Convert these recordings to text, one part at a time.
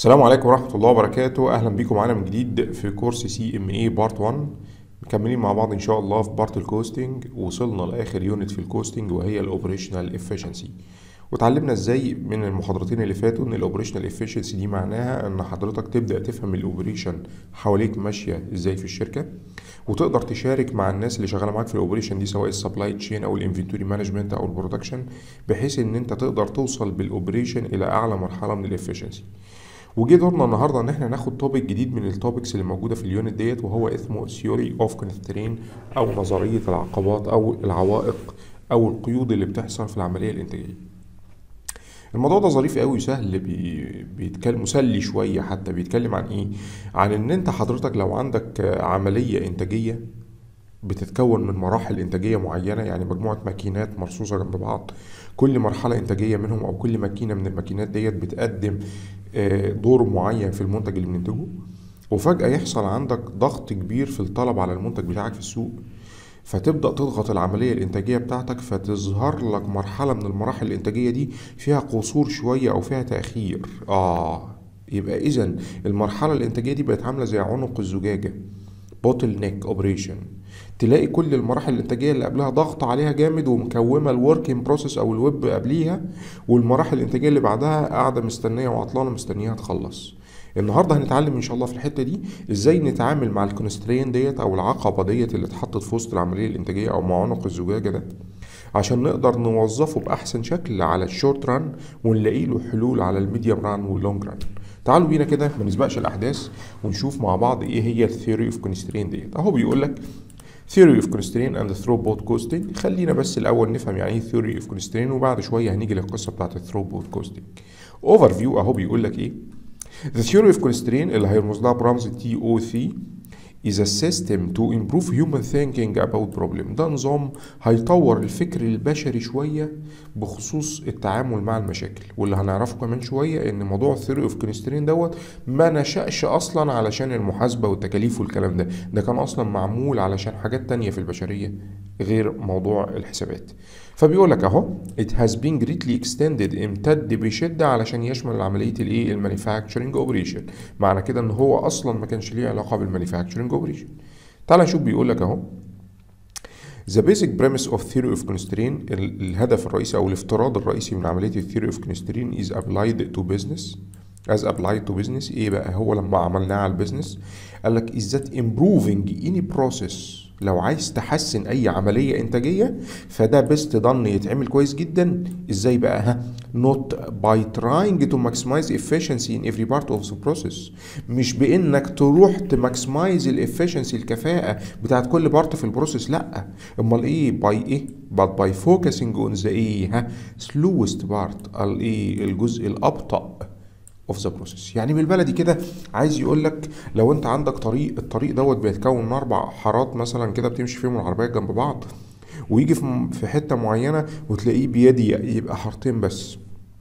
السلام عليكم ورحمة الله وبركاته أهلا بيكم معانا من جديد في كورس سي ام اي بارت 1 مكملين مع بعض إن شاء الله في بارت الكوستنج وصلنا لآخر يونت في الكوستنج وهي الأوبريشنال افشنسي واتعلمنا ازاي من المحاضرتين اللي فاتوا ان الاوبريشنال افشنسي دي معناها ان حضرتك تبدا تفهم الاوبريشن حواليك ماشيه ازاي في الشركه وتقدر تشارك مع الناس اللي شغاله معاك في الاوبريشن دي سواء السبلاي تشين او الانفنتوري مانجمنت او البرودكشن بحيث ان انت تقدر توصل بالاوبريشن الى اعلى مرحله من الافشنسي وجه دورنا النهارده ان احنا ناخد توبيك جديد من التوبكس اللي موجوده في اليونت ديت وهو اسمه ثيوري اوف كونسترين او نظريه العقبات او العوائق او القيود اللي بتحصل في العمليه الانتاجيه الموضوع ده ظريف قوي سهل بي... بيتكلم مسلي شويه حتى بيتكلم عن ايه عن ان انت حضرتك لو عندك عمليه انتاجيه بتتكون من مراحل انتاجيه معينه يعني مجموعه ماكينات مرصوصه جنب بعض كل مرحله انتاجيه منهم او كل ماكينه من الماكينات ديت بتقدم دور معين في المنتج اللي بننتجه وفجاه يحصل عندك ضغط كبير في الطلب على المنتج بتاعك في السوق فتبدا تضغط العمليه الانتاجيه بتاعتك فتظهر لك مرحله من المراحل الانتاجيه دي فيها قصور شويه او فيها تاخير اه يبقى اذا المرحله الانتاجيه دي بقت عامله زي عنق الزجاجه بوتل نيك اوبريشن تلاقي كل المراحل الانتاجيه اللي قبلها ضغط عليها جامد ومكومه الوركينج بروسيس او الويب قبليها والمراحل الانتاجيه اللي بعدها قاعده مستنيه وعطلانه مستنيها تخلص النهارده هنتعلم ان شاء الله في الحته دي ازاي نتعامل مع الكونسترين ديت او العقبه ديت اللي اتحطت في وسط العمليه الانتاجيه او مع عنق الزجاجه ده عشان نقدر نوظفه باحسن شكل على الشورت ران ونلاقي له حلول على الميديوم ران واللونج ران تعالوا بينا كده ما نسبقش الاحداث ونشوف مع بعض ايه هي الثيوري اوف كونسترين ديت اهو بيقول لك theory of constraint and throughput costing خلينا بس الاول نفهم يعني ايه theory of constraint وبعد شويه هنيجي للقصه بتاعت الثروبوت costing overview اهو بيقول لك ايه The theory of constraint اللي هيرمز لها برمز تي او سي is a system to improve human thinking about problem ده نظام هيطور الفكر البشري شوية بخصوص التعامل مع المشاكل واللي هنعرفه كمان شوية ان موضوع theory of constraint دوت ما نشأش اصلا علشان المحاسبة والتكاليف والكلام ده ده كان اصلا معمول علشان حاجات تانية في البشرية غير موضوع الحسابات فبيقول لك اهو it has been greatly extended امتد بشدة علشان يشمل عملية الايه المانيفاكتشرنج اوبريشن معنى كده ان هو اصلا ما كانش ليه علاقة بالمانيفاكتشرنج اوبريشن تعال نشوف بيقول لك اهو The basic premise of theory of constraint الهدف الرئيسي او الافتراض الرئيسي من عملية الثيوري of constraint is applied to business as applied to business ايه بقى هو لما عملناه على البيزنس قال لك is that improving any process لو عايز تحسن اي عمليه انتاجيه فده بيست ضن يتعمل كويس جدا ازاي بقى ها not by trying to maximize efficiency in every part of the process مش بانك تروح تماكسمايز الافشنسي الكفاءه بتاعت كل بارت في البروسيس لا امال ايه باي ايه but by focusing on the ايه ها slowest part الايه الجزء الابطأ اوف ذا بروسيس يعني بالبلدي كده عايز يقول لك لو انت عندك طريق الطريق دوت بيتكون من اربع حارات مثلا كده بتمشي فيهم العربيات جنب بعض ويجي في حته معينه وتلاقيه بيضيق يبقى حارتين بس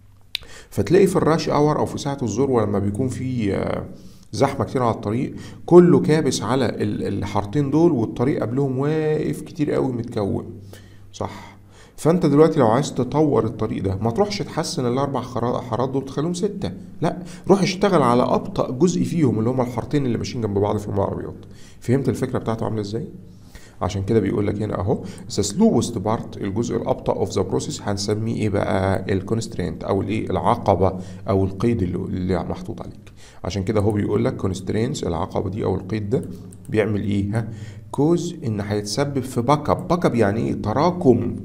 فتلاقي في الراش اور او في ساعه الذروه لما بيكون في زحمه كتير على الطريق كله كابس على الحارتين دول والطريق قبلهم واقف كتير قوي متكون صح فانت دلوقتي لو عايز تطور الطريق ده ما تروحش تحسن الاربع حارات دول تخليهم سته لا روح اشتغل على ابطا جزء فيهم اللي هما الحارتين اللي ماشيين جنب بعض في العربيات فهمت الفكره بتاعته عامله ازاي عشان كده بيقول لك هنا اهو the slowest part الجزء الابطا اوف ذا بروسيس هنسميه ايه بقى الكونسترينت او الايه العقبه او القيد اللي, اللي محطوط عليك عشان كده هو بيقول لك كونسترينتس العقبه دي او القيد ده بيعمل ايه ها كوز ان هيتسبب في باك اب باك اب يعني ايه تراكم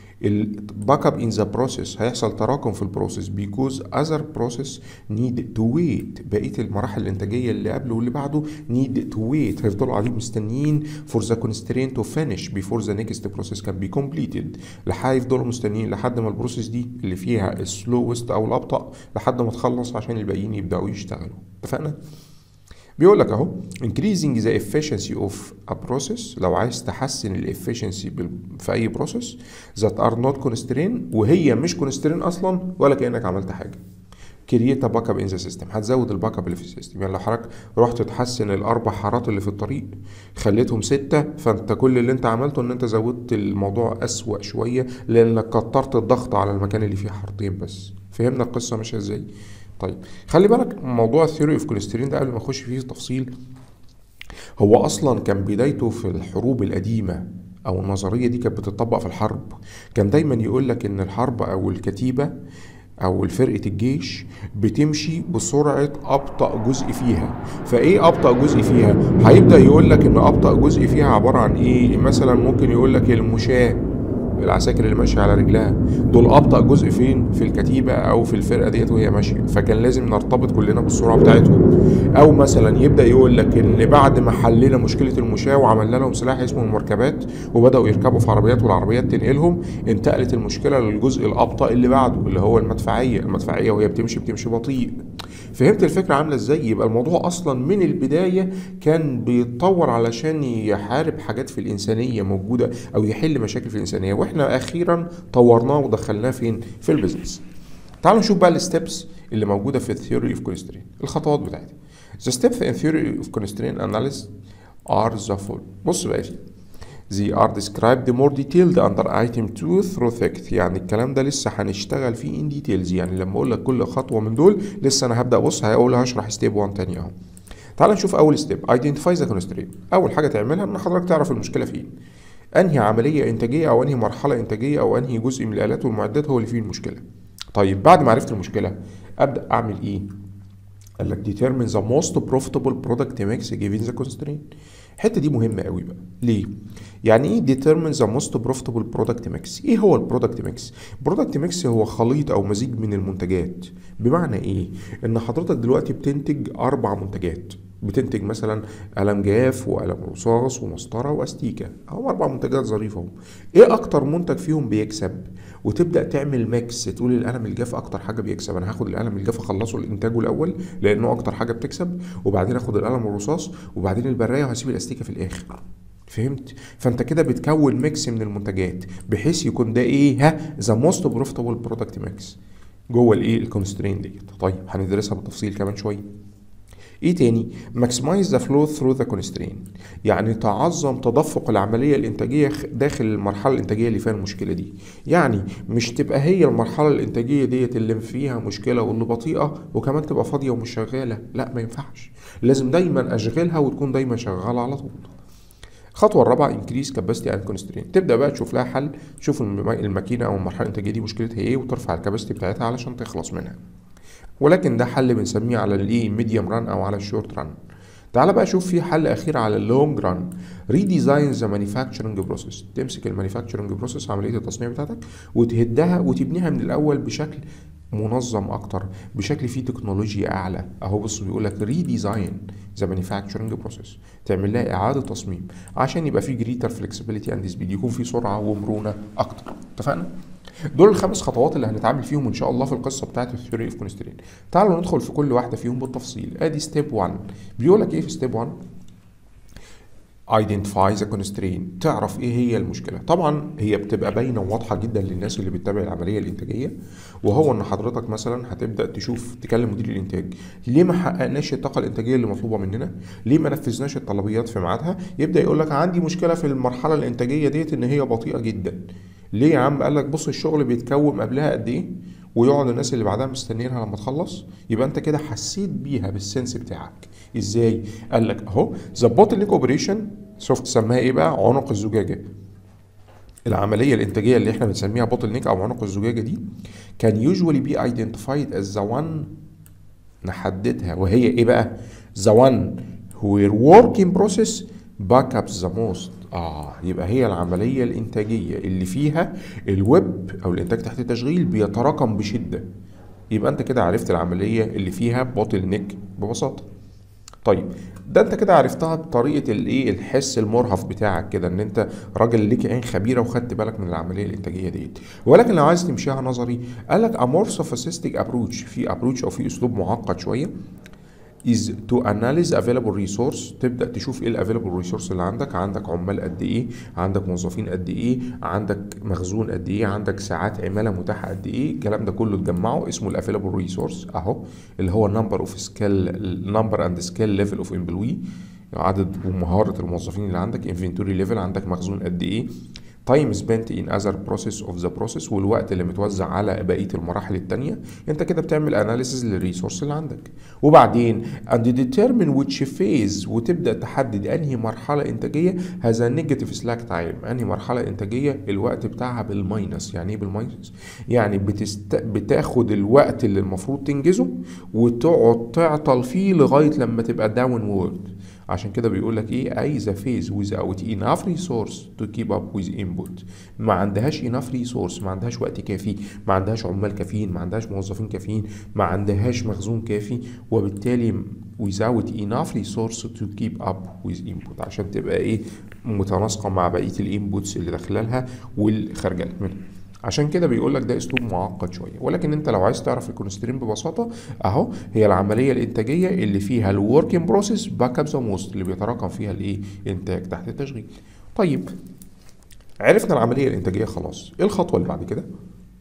الباك اب ان ذا بروسيس هيحصل تراكم في البروسيس بيكوز اذر بروسيس نيد تو ويت بقيه المراحل الانتاجيه اللي قبله واللي بعده نيد تو ويت هيفضلوا قاعدين مستنيين فور ذا كونسترين تو فينيش بيفور ذا نيكست بروسيس كان بي كومبليتد هيفضلوا مستنيين لحد ما البروسيس دي اللي فيها السلوست او الابطا لحد ما تخلص عشان الباقيين يبداوا يشتغلوا اتفقنا بيقول لك اهو increasing the efficiency of a process لو عايز تحسن الافشنسي في اي بروسيس that are not constrained وهي مش constrained اصلا ولا كانك عملت حاجه كرييت باك اب ان ذا سيستم هتزود الباك اب اللي في السيستم يعني لو حضرتك رحت تحسن الاربع حارات اللي في الطريق خليتهم سته فانت كل اللي انت عملته ان انت زودت الموضوع اسوأ شويه لانك كترت الضغط على المكان اللي فيه حارتين بس فهمنا القصه ماشيه ازاي طيب خلي بالك موضوع الثيوري اوف كوليسترين ده قبل ما اخش فيه تفصيل هو اصلا كان بدايته في الحروب القديمه او النظريه دي كانت بتطبق في الحرب كان دايما يقول لك ان الحرب او الكتيبه او فرقه الجيش بتمشي بسرعه ابطا جزء فيها فايه ابطا جزء فيها هيبدا يقول لك ان ابطا جزء فيها عباره عن ايه مثلا ممكن يقول لك المشاه العساكر اللي ماشيه على رجلها دول ابطا جزء فين في الكتيبه او في الفرقه ديت وهي ماشيه فكان لازم نرتبط كلنا بالسرعه بتاعتهم او مثلا يبدا يقول لك ان بعد ما حلينا مشكله المشاه وعملنا لهم سلاح اسمه المركبات وبداوا يركبوا في عربيات والعربيات تنقلهم انتقلت المشكله للجزء الابطا اللي بعده اللي هو المدفعيه المدفعيه وهي بتمشي بتمشي بطيء فهمت الفكره عامله ازاي يبقى الموضوع اصلا من البدايه كان بيتطور علشان يحارب حاجات في الانسانيه موجوده او يحل مشاكل في الانسانيه واحنا اخيرا طورناه ودخلناه فين في البيزنس تعالوا نشوف بقى الستبس اللي موجوده في الثيوري اوف كونسترين الخطوات بتاعتها The steps in theory of constraint analysis are the following بص بقى يا سيدي They are described more detailed under item 2 through fact يعني الكلام ده لسه هنشتغل فيه in details يعني لما اقول لك كل خطوه من دول لسه انا هبدا بص هقول هشرح ستيب 1 تاني اهو تعال نشوف اول ستيب identify the constraint اول حاجه تعملها ان حضرتك تعرف المشكله فين انهي عمليه انتاجيه او انهي مرحله انتاجيه او انهي جزء من الالات والمعدات هو اللي فيه المشكله طيب بعد ما عرفت المشكله ابدا اعمل ايه قال لك determine the most profitable product mix given the constraint الحته دي مهمه قوي بقى ليه يعني ايه determine the most profitable product mix ايه هو البرودكت ميكس البرودكت ميكس هو خليط او مزيج من المنتجات بمعنى ايه ان حضرتك دلوقتي بتنتج اربع منتجات بتنتج مثلا قلم جاف وقلم رصاص ومسطره واستيكه او اربع منتجات ظريفه ايه اكتر منتج فيهم بيكسب وتبدا تعمل ميكس تقول القلم الجاف اكتر حاجه بيكسب انا هاخد القلم الجاف اخلصه لانتاجه الاول لانه اكتر حاجه بتكسب وبعدين اخد القلم الرصاص وبعدين البرايه وهسيب الاستيكه في الاخر فهمت فانت كده بتكون ميكس من المنتجات بحيث يكون ده ايه ها ذا موست بروفيتابل برودكت ميكس جوه الايه الكونسترين ديت طيب هندرسها بالتفصيل كمان شويه ايه تاني maximize the flow through the constraint يعني تعظم تدفق العمليه الانتاجيه داخل المرحله الانتاجيه اللي فيها المشكله دي يعني مش تبقى هي المرحله الانتاجيه ديت اللي فيها مشكله واللي بطيئه وكمان تبقى فاضيه ومش شغاله لا ما ينفعش لازم دايما اشغلها وتكون دايما شغاله على طول الخطوه الرابعه انكريس كاباسيتي اند كونسترين تبدا بقى تشوف لها حل تشوف الماكينه او المرحله الانتاجيه دي مشكلتها ايه وترفع الكاباسيتي بتاعتها علشان تخلص منها ولكن ده حل بنسميه على الايه ميديوم ران او على الشورت ران تعال بقى شوف في حل اخير على اللونج ران ريديزاين ذا مانيفاكتشرنج بروسيس تمسك المانيفاكتشرنج بروسيس عمليه التصنيع بتاعتك وتهدها وتبنيها من الاول بشكل منظم اكتر بشكل فيه تكنولوجيا اعلى اهو بص بيقول لك ريديزاين ذا مانيفاكتشرنج بروسيس تعمل لها اعاده تصميم عشان يبقى فيه جريتر فلكسبيليتي اند سبيد يكون في سرعه ومرونه اكتر اتفقنا دول الخمس خطوات اللي هنتعامل فيهم ان شاء الله في القصه بتاعت الثيوري اوف كونسترين تعالوا ندخل في كل واحده فيهم بالتفصيل ادي ستيب 1 بيقول لك ايه في ستيب 1 identify the constraint تعرف ايه هي المشكله طبعا هي بتبقى باينه وواضحه جدا للناس اللي بتتابع العمليه الانتاجيه وهو ان حضرتك مثلا هتبدا تشوف تكلم مدير الانتاج ليه ما حققناش الطاقه الانتاجيه اللي مطلوبه مننا ليه ما نفذناش الطلبيات في ميعادها يبدا يقول لك عندي مشكله في المرحله الانتاجيه ديت ان هي بطيئه جدا ليه يا عم قال لك بص الشغل بيتكوم قبلها قد ايه ويقعد الناس اللي بعدها مستنيينها لما تخلص يبقى انت كده حسيت بيها بالسنس بتاعك ازاي قال لك اهو ذا بوتلنيك اوبريشن شفت سماها ايه بقى عنق الزجاجه العمليه الانتاجيه اللي احنا بنسميها بوتل نيك او عنق الزجاجه دي كان يوجوالي بي ايدنتيفايد از ذا وان نحددها وهي ايه بقى ذا وان where working process back up the most اه يبقى هي العمليه الانتاجيه اللي فيها الويب او الانتاج تحت التشغيل بيتراكم بشده يبقى انت كده عرفت العمليه اللي فيها بوتل نيك ببساطه طيب ده انت كده عرفتها بطريقه الايه الحس المرهف بتاعك كده ان انت راجل ليك عين خبيره وخدت بالك من العمليه الانتاجيه ديت ولكن لو عايز تمشيها نظري قال لك امور سوفيستيك ابروتش في ابروتش او في اسلوب معقد شويه is to analyze available resource تبدا تشوف ايه الافيلابل ريسورس اللي عندك عندك عمال قد ايه عندك موظفين قد ايه عندك مخزون قد ايه عندك ساعات عماله متاحه قد ايه الكلام ده كله تجمعه اسمه الافيلابل ريسورس اهو اللي هو نمبر اوف سكيل نمبر اند سكيل ليفل اوف امبلوي عدد ومهاره الموظفين اللي عندك انفنتوري ليفل عندك مخزون قد ايه تايم سبنت ان اذر بروسيس اوف ذا بروسيس والوقت اللي متوزع على بقيه المراحل التانية انت كده بتعمل اناليسيز للريسورس اللي عندك وبعدين and determine which phase وتبدا تحدد انهي مرحله انتاجيه هذا نيجاتيف سلاك تايم انهي مرحله انتاجيه الوقت بتاعها بالماينس يعني ايه بالماينس يعني بتست... بتاخد الوقت اللي المفروض تنجزه وتقعد تعطل فيه لغايه لما تبقى داون وورد عشان كده بيقول لك ايه عايزه فيز without enough resource to keep up with input ما عندهاش enough resource ما عندهاش وقت كافي ما عندهاش عمال كافيين ما عندهاش موظفين كافيين ما عندهاش مخزون كافي وبالتالي without enough resource to keep up with input عشان تبقى ايه متناسقه مع بقيه الانبوتس اللي داخله لها واللي خارجه منها عشان كده بيقول لك ده اسلوب معقد شويه ولكن انت لو عايز تعرف الكونسترين ببساطه اهو هي العمليه الانتاجيه اللي فيها الوركينج بروسيس باك اب ذا موست اللي بيتراكم فيها الايه انتاج تحت التشغيل طيب عرفنا العمليه الانتاجيه خلاص ايه الخطوه اللي بعد كده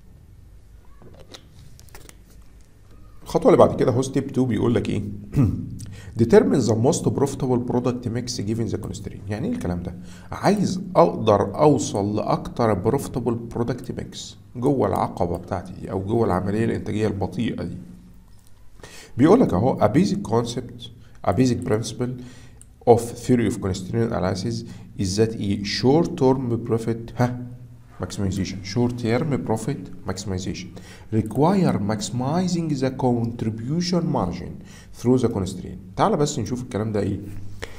الخطوه اللي بعد كده هو ستيب 2 بيقول لك ايه determine the most profitable product mix given the constraint يعني ايه الكلام ده عايز اقدر اوصل لاكتر profitable product mix جوه العقبه بتاعتي دي او جوه العمليه الانتاجيه البطيئه دي بيقول لك اهو a basic concept a basic principle of theory of constraint analysis is that a short term profit ها maximization short term profit maximization require maximizing the contribution margin through the constraint تعال بس نشوف الكلام ده ايه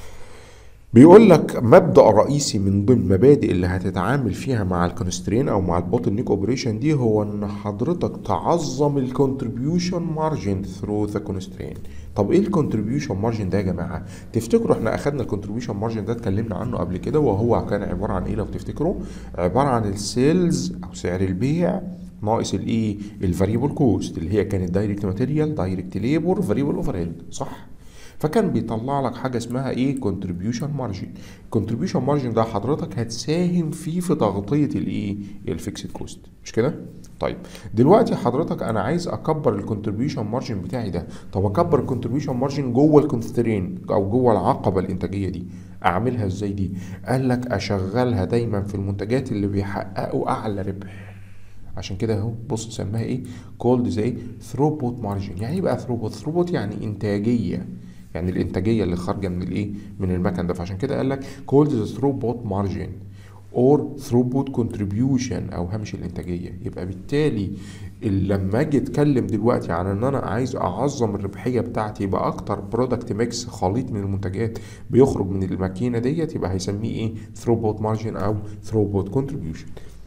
بيقول لك مبدا رئيسي من ضمن مبادئ اللي هتتعامل فيها مع الكونسترين او مع البوتل نيك اوبريشن دي هو ان حضرتك تعظم الكونتريبيوشن مارجن ثرو ذا كونسترين طب ايه الكونتريبيوشن مارجن ده يا جماعه تفتكروا احنا اخدنا الكونتريبيوشن مارجن ده اتكلمنا عنه قبل كده وهو كان عباره عن ايه لو تفتكروا عباره عن السيلز او سعر البيع ناقص الايه الفاريبل كوست اللي هي كانت دايركت ماتيريال دايركت ليبر فاريبل اوفر هيد صح فكان بيطلع لك حاجه اسمها ايه كونتريبيوشن مارجن الكونتريبيوشن مارجن ده حضرتك هتساهم فيه في تغطيه الايه الفيكسد كوست مش كده طيب دلوقتي حضرتك انا عايز اكبر الكونتريبيوشن مارجن بتاعي ده طب اكبر الكونتريبيوشن مارجن جوه الكونسترين او جوه العقبه الانتاجيه دي اعملها ازاي دي قال لك اشغلها دايما في المنتجات اللي بيحققوا اعلى ربح عشان كده اهو بص سماها ايه كولد زي ثروبوت مارجن يعني ايه بقى ثروبوت ثروبوت يعني انتاجيه يعني الانتاجيه اللي خارجه من الايه من المكن ده فعشان كده قال لك كولد ذا ثروبوت مارجن اور ثروبوت كونتريبيوشن او هامش الانتاجيه يبقى بالتالي لما اجي اتكلم دلوقتي عن ان انا عايز اعظم الربحيه بتاعتي يبقى اكتر برودكت ميكس خليط من المنتجات بيخرج من الماكينه ديت يبقى هيسميه ايه ثروبوت مارجن او ثروبوت كونتريبيوشن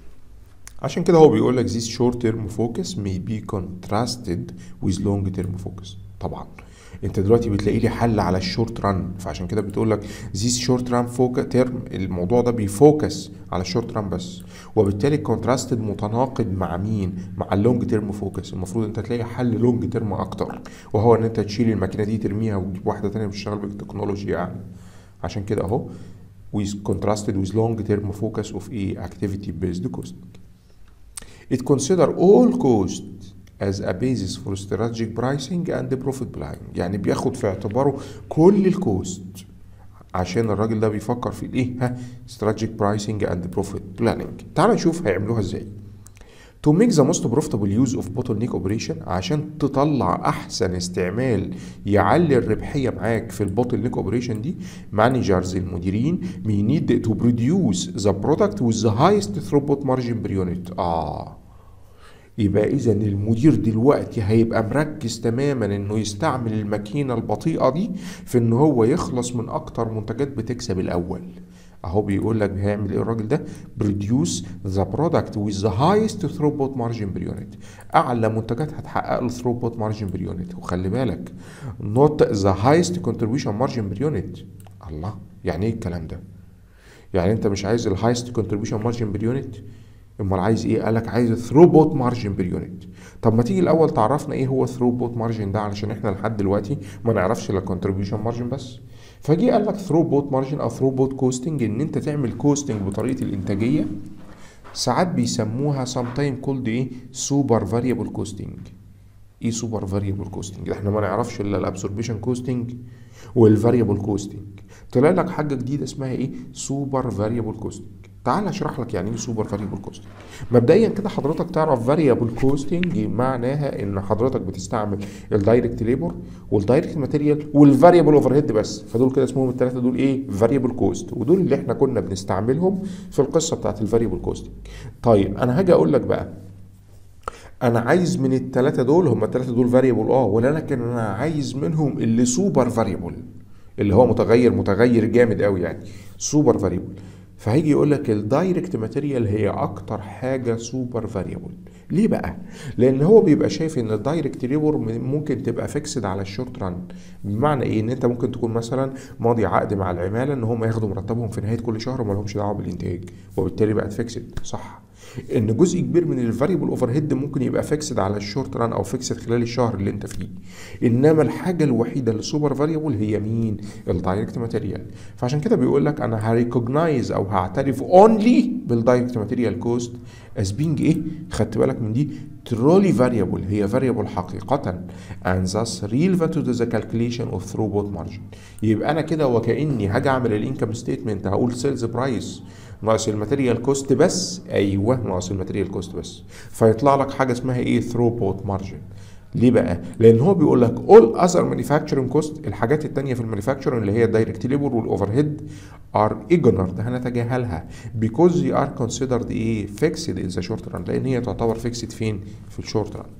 عشان كده هو بيقول لك this short term focus may be contrasted with long term focus طبعا انت دلوقتي بتلاقي لي حل على الشورت ران فعشان كده بتقول لك this short run focus term الموضوع ده بيفوكس على الشورت ران بس وبالتالي الكونتراستد متناقض مع مين مع اللونج تيرم فوكس المفروض انت تلاقي حل لونج تيرم اكتر وهو ان انت تشيل الماكينه دي ترميها وتجيب واحده تانية بتشتغل بالتكنولوجيا يعني عشان كده اهو with contrasted with long term focus of a activity based costing It consider all cost as a basis for strategic pricing and profit planning يعني بياخد في اعتباره كل الكوست عشان الراجل ده بيفكر في الايه ها strategic pricing and profit planning تعال نشوف هيعملوها ازاي to make the most profitable use of bottleneck operation عشان تطلع احسن استعمال يعلي الربحيه معاك في البوتل نيك اوبريشن دي مانجرز المديرين may need to produce the product with the highest throughput margin per unit اه يبقى اذا المدير دلوقتي هيبقى مركز تماما انه يستعمل الماكينه البطيئه دي في ان هو يخلص من اكتر منتجات بتكسب الاول اهو بيقول لك هيعمل ايه الراجل ده produce the product with the highest throughput margin per unit اعلى منتجات هتحقق له throughput margin per unit وخلي بالك not the highest contribution margin per unit الله يعني ايه الكلام ده يعني انت مش عايز الهايست كونتريبيوشن مارجن بير يونت امال عايز ايه قالك عايز ثروبوت مارجن بير يونت طب ما تيجي الاول تعرفنا ايه هو ثروبوت مارجن ده علشان احنا لحد دلوقتي ما نعرفش الا كونتريبيوشن مارجن بس فجي قال لك ثروبوت مارجن او ثروبوت كوستنج ان انت تعمل كوستنج بطريقه الانتاجيه ساعات بيسموها سام تايم كولد ايه سوبر فاريبل كوستنج ايه سوبر فاريبل كوستنج احنا ما نعرفش الا الابسوربيشن كوستنج والفاريبل كوستنج طلع لك حاجه جديده اسمها ايه سوبر فاريبل كوستنج تعال اشرح لك يعني ايه سوبر فاريبل كوستنج مبدئيا كده حضرتك تعرف فاريبل كوستنج معناها ان حضرتك بتستعمل الدايركت ليبر والدايركت ماتيريال والفاريبل اوفر هيد بس فدول كده اسمهم الثلاثه دول ايه فاريبل كوست ودول اللي احنا كنا بنستعملهم في القصه بتاعت الفاريبل كوستنج طيب انا هاجي اقول لك بقى انا عايز من الثلاثه دول هم الثلاثه دول فاريبل اه ولكن انا عايز منهم اللي سوبر فاريبل اللي هو متغير متغير جامد قوي يعني سوبر فاريبل فهيجي يقول لك الدايركت ماتيريال هي اكتر حاجه سوبر فاريبل ليه بقى لان هو بيبقى شايف ان الدايركت ليبر ممكن تبقى فيكسد على الشورت ران بمعنى ايه ان انت ممكن تكون مثلا ماضي عقد مع العماله ان هم ياخدوا مرتبهم في نهايه كل شهر وما لهمش دعوه بالانتاج وبالتالي بقت فيكسد صح ان جزء كبير من الفاريبل اوفر هيد ممكن يبقى فيكسد على الشورت ران او فيكسد خلال الشهر اللي انت فيه انما الحاجه الوحيده اللي سوبر فاريبل هي مين الدايركت ماتيريال فعشان كده بيقول لك انا هريكوجنايز او هعترف اونلي بالدايركت ماتيريال كوست از بينج ايه خدت بالك من دي ترولي فاريبل هي فاريبل حقيقة and thus relevant to the calculation of throughput margin يبقى انا كده وكاني هاجي اعمل الانكم ستيتمنت هقول سيلز برايس ناقص الماتيريال كوست بس ايوه ناقص الماتيريال كوست بس فيطلع لك حاجه اسمها ايه ثروبوت مارجن ليه بقى؟ لان هو بيقول لك all other manufacturing cost الحاجات التانية في المانيفاكتشرنج اللي هي الدايركت ليبر والاوفر هيد ار ignored هنتجاهلها because they are considered ايه fixed in the short run لان هي تعتبر fixed فين؟ في الشورت ران.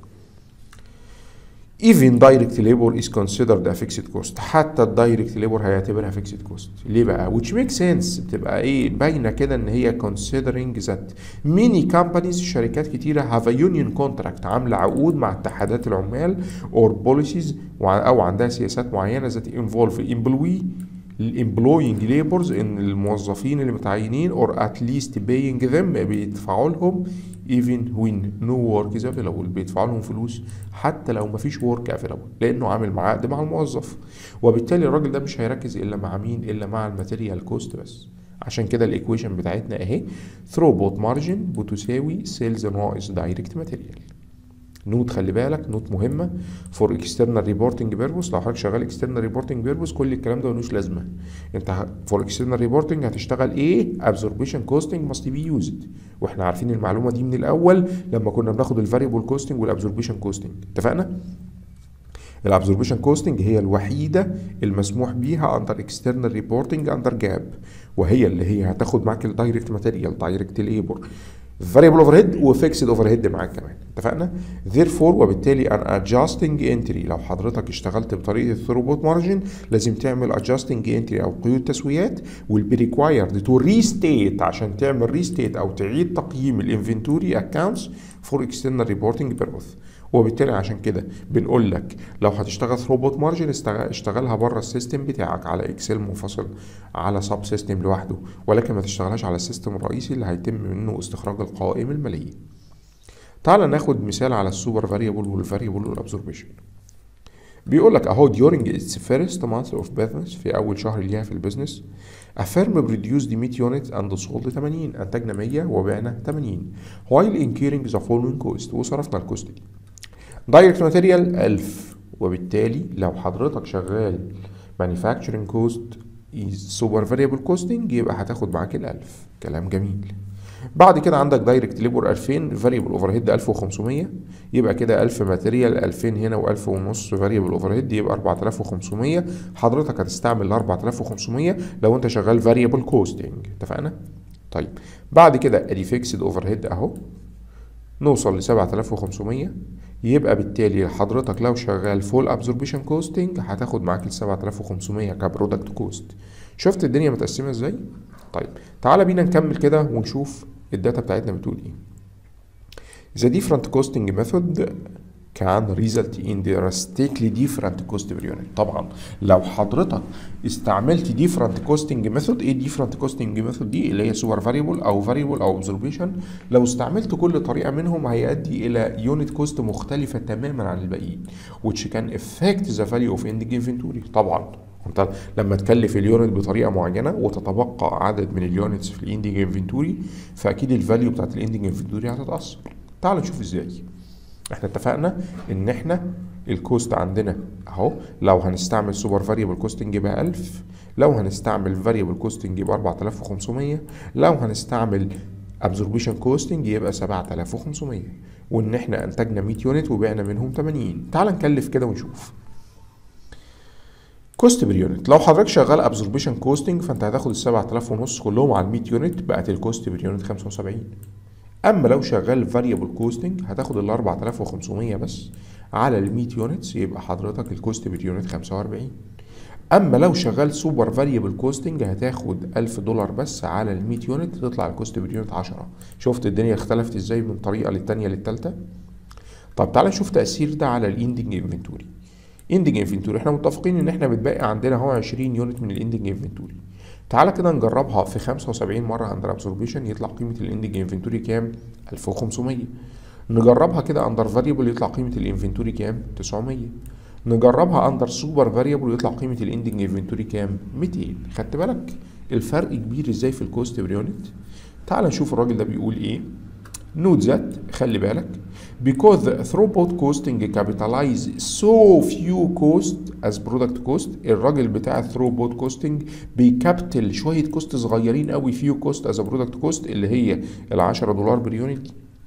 even direct labor is considered a fixed cost حتى الدايركت ليبر هيعتبرها fixed cost ليه بقى which makes sense بتبقى ايه باينه كده ان هي considering that many companies شركات كتيره have a union contract عامله عقود مع اتحادات العمال or policies او عندها سياسات معينه that involve employee الامبلوينج ليبرز ان الموظفين اللي متعينين or at least paying them بيدفعوا لهم even when no work is available بيدفعوا لهم فلوس حتى لو مفيش work available لانه عامل معاه عقد مع الموظف وبالتالي الراجل ده مش هيركز الا مع مين الا مع الماتيريال كوست بس عشان كده الايكويشن بتاعتنا اهي ثروبوت مارجن بتساوي سيلز ناقص دايركت ماتيريال نوت خلي بالك نوت مهمه فور اكسترنال ريبورتنج بيربوس لو حضرتك شغال اكسترنال ريبورتنج بيربوس كل الكلام ده ملوش لازمه انت فور اكسترنال ريبورتنج هتشتغل ايه ابزوربشن كوستنج ماست بي يوزد واحنا عارفين المعلومه دي من الاول لما كنا بناخد الفاريبل كوستنج والابزوربشن كوستنج اتفقنا الابزوربشن كوستنج هي الوحيده المسموح بيها اندر اكسترنال ريبورتنج اندر جاب وهي اللي هي هتاخد معاك الدايركت ماتيريال دايركت ليبر فاريبل اوفر هيد وفيكسد اوفر هيد معاك كمان اتفقنا therefore وبالتالي ان adjusting entry لو حضرتك اشتغلت بطريقه الثروبوت مارجن لازم تعمل adjusting entry او قيود تسويات will be required to restate عشان تعمل restate او تعيد تقييم الانفنتوري accounts for external reporting purpose وبالتالي عشان كده بنقول لك لو هتشتغل ثروبوت مارجن اشتغلها بره السيستم بتاعك على اكسل منفصل على سب سيستم لوحده ولكن ما تشتغلهاش على السيستم الرئيسي اللي هيتم منه استخراج القوائم الماليه تعال ناخد مثال على السوبر فاريبل والفاريبل والابزوربشن بيقول لك اهو during its first month of business في اول شهر ليها في البيزنس A firm produced 100 units and sold 80 انتجنا 100 وبعنا 80 while incurring the following cost وصرفنا الكوست دي دايركت ماتيريال 1000 وبالتالي لو حضرتك شغال مانيفاكتشرنج كوست سوبر فاريبل كوستنج يبقى هتاخد معاك ال 1000 كلام جميل بعد كده عندك دايركت ليبر 2000 فاريبل اوفر هيد 1500 يبقى كده 1000 ماتيريال 2000 هنا و1000 ونص فاريبل اوفر هيد يبقى 4500 حضرتك هتستعمل ال 4500 لو انت شغال فاريبل كوستنج اتفقنا؟ طيب بعد كده ادي فيكسد اوفر هيد اهو نوصل ل 7500 يبقى بالتالي حضرتك لو شغال فول ابزوربشن كوستنج هتاخد معاك ال 7500 كبرودكت كوست شفت الدنيا متقسمه ازاي طيب تعالى بينا نكمل كده ونشوف الداتا بتاعتنا بتقول ايه The different costing method can result in drastically different cost per unit طبعا لو حضرتك استعملت different costing method ايه different costing method دي اللي هي super variable او variable او observation لو استعملت كل طريقه منهم هيؤدي الى unit cost مختلفه تماما عن الباقيين which can affect the value of ending inventory طبعا انت لما تكلف اليونت بطريقه معينه وتتبقى عدد من اليونتس في الاندنج انفنتوري فاكيد الفاليو بتاعت الاندنج انفنتوري هتتاثر تعال نشوف ازاي احنا اتفقنا ان احنا الكوست عندنا اهو لو هنستعمل سوبر فاريبل كوستنج يبقى 1000 لو هنستعمل فاريبل كوستنج يبقى 4500 لو هنستعمل ابزوربيشن كوستنج يبقى 7500 وان احنا انتجنا 100 يونت وبعنا منهم 80 تعال نكلف كده ونشوف كوست بير يونت لو حضرتك شغال ابزوربيشن كوستنج فانت هتاخد ال 7000 ونص كلهم على ال 100 يونت بقت الكوست بير يونت 75 اما لو شغال فاريبل كوستنج هتاخد ال 4500 بس على ال 100 يونتس يبقى حضرتك الكوست بير يونت 45 اما لو شغال سوبر فاريبل كوستنج هتاخد 1000 دولار بس على ال 100 يونت تطلع الكوست بير يونت 10 شفت الدنيا اختلفت ازاي من طريقه للتانيه للتالته طب تعالى نشوف تاثير ده على الاندنج انفنتوري اندنج انفنتوري احنا متفقين ان احنا بتبقى عندنا هو 20 يونت من الاندنج انفنتوري تعالى كده نجربها في 75 مره اندر ابزوربيشن يطلع قيمه الاندنج انفنتوري كام 1500 نجربها كده اندر فاريبل يطلع قيمه الانفنتوري كام 900 نجربها اندر سوبر فاريبل يطلع قيمه الاندنج انفنتوري كام 200 خدت بالك الفرق كبير ازاي في الكوست بير يونت تعال نشوف الراجل ده بيقول ايه نوت ذات خلي بالك because throughput costing capitalize so few cost as product cost الراجل بتاع throughput costing بيكابتل شويه كوست صغيرين قوي few cost as a product cost اللي هي ال 10 دولار بير يونت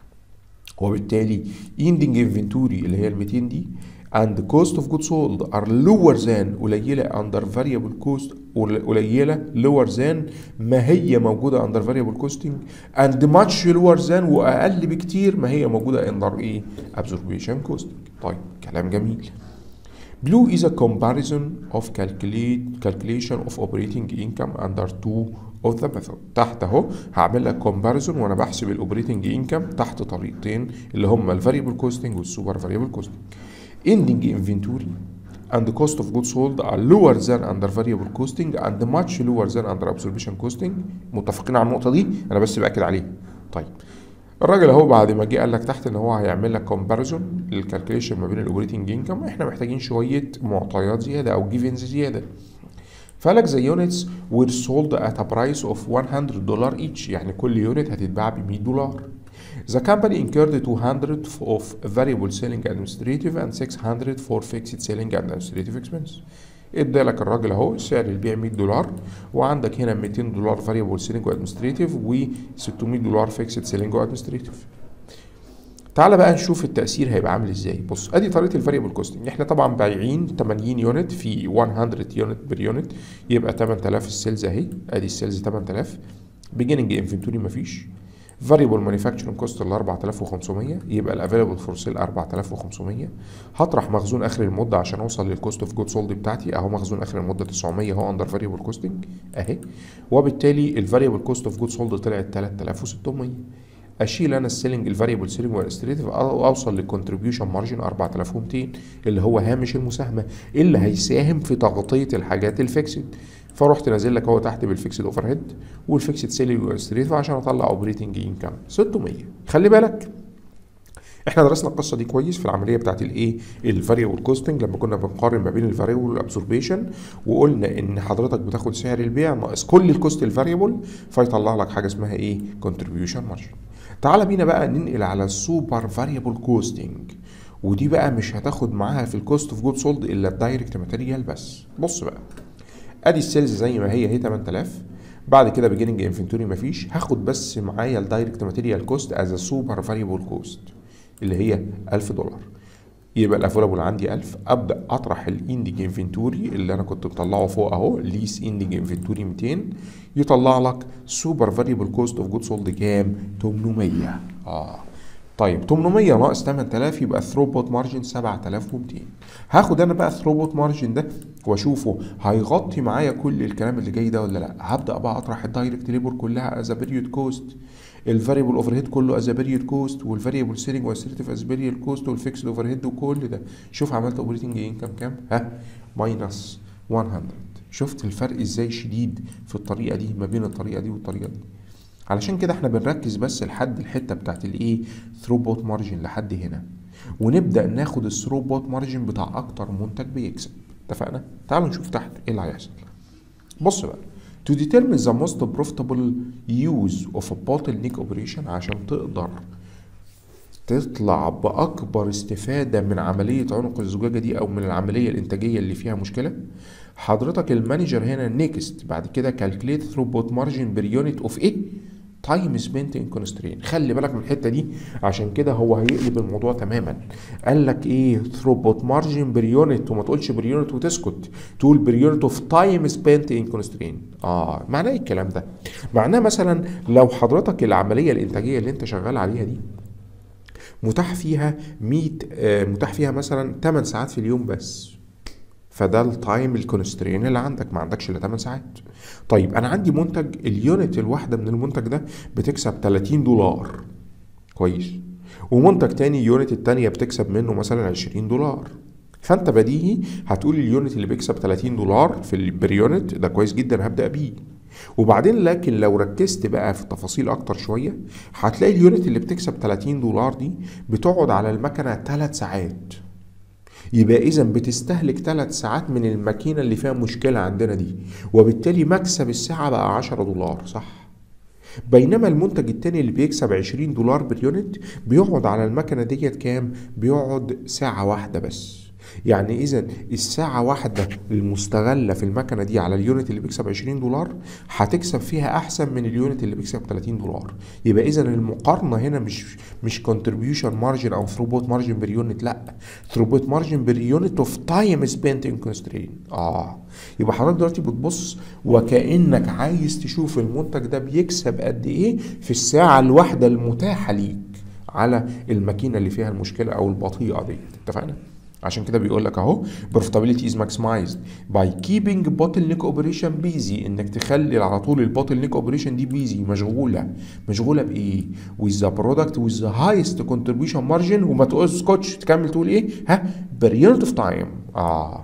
وبالتالي ending inventory اللي هي ال 200 دي and cost of goods sold are lower than قليلة under variable cost قليلة lower than ما هي موجودة under variable costing and much lower than وأقل بكتير ما هي موجودة under إيه absorption costing طيب كلام جميل Blue is a comparison of calculate calculation of operating income under two of the method تحت اهو هعمل لك comparison وانا بحسب الاوبريتنج انكم تحت طريقتين اللي هم الفاريبل كوستنج والسوبر فاريبل كوستنج ending inventory and the cost of goods sold are lower than under variable costing and much lower than under absorption costing متفقين على النقطة دي أنا بس بأكد عليها طيب الراجل اهو بعد ما جه قال لك تحت ان هو هيعمل لك كومباريزون للكالكوليشن ما بين الاوبريتنج انكم احنا محتاجين شويه معطيات زياده او جيفنز زياده فقال لك the units were sold at a price of 100 دولار each يعني كل يونت هتتباع ب 100 دولار The company incurred 200 of variable selling administrative and 600 for fixed selling and administrative expense. ادالك الراجل اهو سعر البيع 100 دولار وعندك هنا 200 دولار فاريبل سيلينج وادمنستريتيف و600 دولار فيكسد سيلينج وادمنستريتيف تعال بقى نشوف التأثير هيبقى عامل ازاي بص ادي طريقة الفاريبل كوستنج احنا طبعا بايعين 80 يونت في 100 يونت بير يونت يبقى 8000 السيلز اهي ادي السيلز 8000 بيجيننج انفنتوري مفيش فاريبل مانيفاكتشرنج كوست ال 4500 يبقى الافيلبل فور سيل 4500 هطرح مخزون اخر المده عشان اوصل للكوست اوف جود سولد بتاعتي اهو مخزون اخر المده 900 اهو اندر فاريبل كوستنج اهي وبالتالي الفاريبل كوست اوف جود سولد طلعت 3600 اشيل انا السيلنج الفاريبل سيلنج والستريتيف اوصل للكونتريبيوشن مارجن 4200 اللي هو هامش المساهمه اللي هيساهم في تغطيه الحاجات الفيكسد فرحت نازل لك اهو تحت بالفيكسد اوفر هيد والفيكسد سيلنج والستريتيف عشان اطلع اوبريتنج انكم 600 خلي بالك احنا درسنا القصه دي كويس في العمليه بتاعت الايه الفاريبل كوستنج لما كنا بنقارن ما بين الفاريبل والابسوربيشن وقلنا ان حضرتك بتاخد سعر البيع ناقص كل الكوست الفاريبل فيطلع لك حاجه اسمها ايه كونتريبيوشن مارجن تعال بينا بقى ننقل على السوبر فاريبل كوستنج ودي بقى مش هتاخد معاها في الكوست اوف جود سولد الا الدايركت ماتيريال بس بص بقى ادي السيلز زي ما هي هي 8000 بعد كده بيجيننج انفنتوري مفيش هاخد بس معايا الدايركت ماتيريال كوست از سوبر فاريبل كوست اللي هي 1000 دولار يبقى الافولابل عندي 1000 ابدا اطرح الاندنج انفنتوري اللي انا كنت مطلعه فوق اهو ليس اندنج انفنتوري 200 يطلع لك سوبر فاريبل كوست اوف جود سولد كام 800 اه طيب 800 ناقص 8000 يبقى ثروبوت مارجن 7200 هاخد انا بقى الثروبوت مارجن ده واشوفه هيغطي معايا كل الكلام اللي جاي ده ولا لا هبدا بقى اطرح الدايركت ليبر كلها از بيريود كوست الفاريبل اوفر هيد كله از بيريود كوست والفاريبل سيلينج والسيرتيف از بيريود كوست والفيكسد اوفر هيد وكل ده شوف عملت اوبريتنج انكم كام ها ماينس 100 شفت الفرق ازاي شديد في الطريقه دي ما بين الطريقه دي والطريقه دي علشان كده احنا بنركز بس لحد الحته بتاعت الايه ثروبوت مارجن لحد هنا ونبدا ناخد الثروبوت مارجن بتاع اكتر منتج بيكسب اتفقنا تعالوا نشوف تحت ايه اللي هيحصل بص بقى to determine the most profitable use of a bottleneck operation عشان تقدر تطلع باكبر استفاده من عمليه عنق الزجاجه دي او من العمليه الانتاجيه اللي فيها مشكله حضرتك المانجر هنا نيكست بعد كده كالكليت ثروبوت مارجن بير يونت اوف ايه تايم سبنت ان كونسترين خلي بالك من الحته دي عشان كده هو هيقلب الموضوع تماما قال لك ايه ثروبوت مارجن بير يونت وما تقولش بير يونت وتسكت تقول بير يونت اوف تايم سبنت ان كونسترين اه معناه ايه الكلام ده معناه مثلا لو حضرتك العمليه الانتاجيه اللي انت شغال عليها دي متاح فيها 100 آه متاح فيها مثلا 8 ساعات في اليوم بس فده التايم الكونسترين اللي عندك ما عندكش الا 8 ساعات طيب انا عندي منتج اليونت الواحده من المنتج ده بتكسب 30 دولار كويس ومنتج تاني يونت التانية بتكسب منه مثلا 20 دولار فانت بديهي هتقول اليونت اللي بيكسب 30 دولار في البريونت ده كويس جدا هبدا بيه وبعدين لكن لو ركزت بقى في التفاصيل اكتر شويه هتلاقي اليونت اللي بتكسب 30 دولار دي بتقعد على المكنه 3 ساعات يبقى اذا بتستهلك 3 ساعات من الماكينه اللي فيها مشكله عندنا دي وبالتالي مكسب الساعه بقى 10 دولار صح بينما المنتج التاني اللي بيكسب 20 دولار باليونت بيقعد على المكنه ديت كام بيقعد ساعه واحده بس يعني اذا الساعة واحدة المستغلة في المكنة دي على اليونت اللي بيكسب 20 دولار هتكسب فيها احسن من اليونت اللي بيكسب 30 دولار يبقى اذا المقارنة هنا مش مش كونتريبيوشن مارجن او ثروبوت مارجن بير يونت لا ثروبوت مارجن بير يونت اوف تايم سبنت ان كونسترين اه يبقى حضرتك دلوقتي بتبص وكانك عايز تشوف المنتج ده بيكسب قد ايه في الساعة الواحدة المتاحة ليك على الماكينة اللي فيها المشكلة او البطيئة دي اتفقنا؟ عشان كده بيقول لك اهو profitability is maximized by keeping bottleneck operation busy انك تخلي على طول البوتل نيك اوبريشن دي بيزي مشغوله مشغوله بايه؟ with the product with the highest contribution margin وما تسكتش تكمل تقول ايه؟ ها per unit of time اه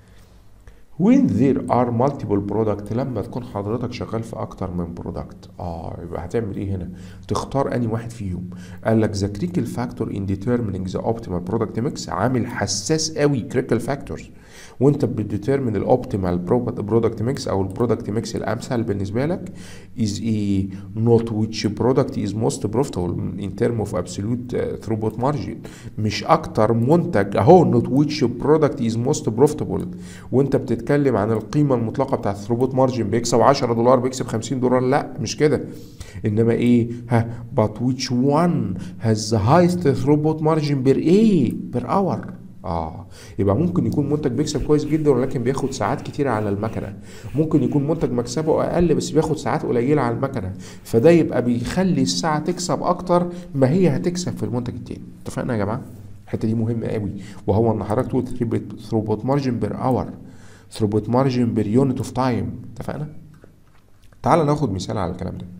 when there are multiple product لما تكون حضرتك شغال في اكتر من برودكت اه يبقى هتعمل ايه هنا تختار اني واحد فيهم قال لك the critical factor in determining the optimal product mix عامل حساس قوي critical factors وانت بتديترمن الاوبتيمال برودكت ميكس او البرودكت ميكس الامثل بالنسبه لك is a not which product is most profitable in term of absolute uh, throughput margin مش اكتر منتج اهو not which product is most profitable وانت بتتكلم عن القيمه المطلقه بتاعت الثروبوت مارجن بيكسب 10 دولار بيكسب 50 دولار لا مش كده انما ايه ها but which one has the highest throughput margin per ايه per hour اه يبقى ممكن يكون منتج بيكسب كويس جدا ولكن بياخد ساعات كتيرة على المكنة ممكن يكون منتج مكسبه اقل بس بياخد ساعات قليلة على المكنة فده يبقى بيخلي الساعة تكسب اكتر ما هي هتكسب في المنتج التاني اتفقنا يا جماعة الحتة دي مهمة قوي وهو ان حضرتك تقول ثروبوت مارجن بير اور ثروبوت مارجن بير يونت اوف تايم اتفقنا تعال ناخد مثال على الكلام ده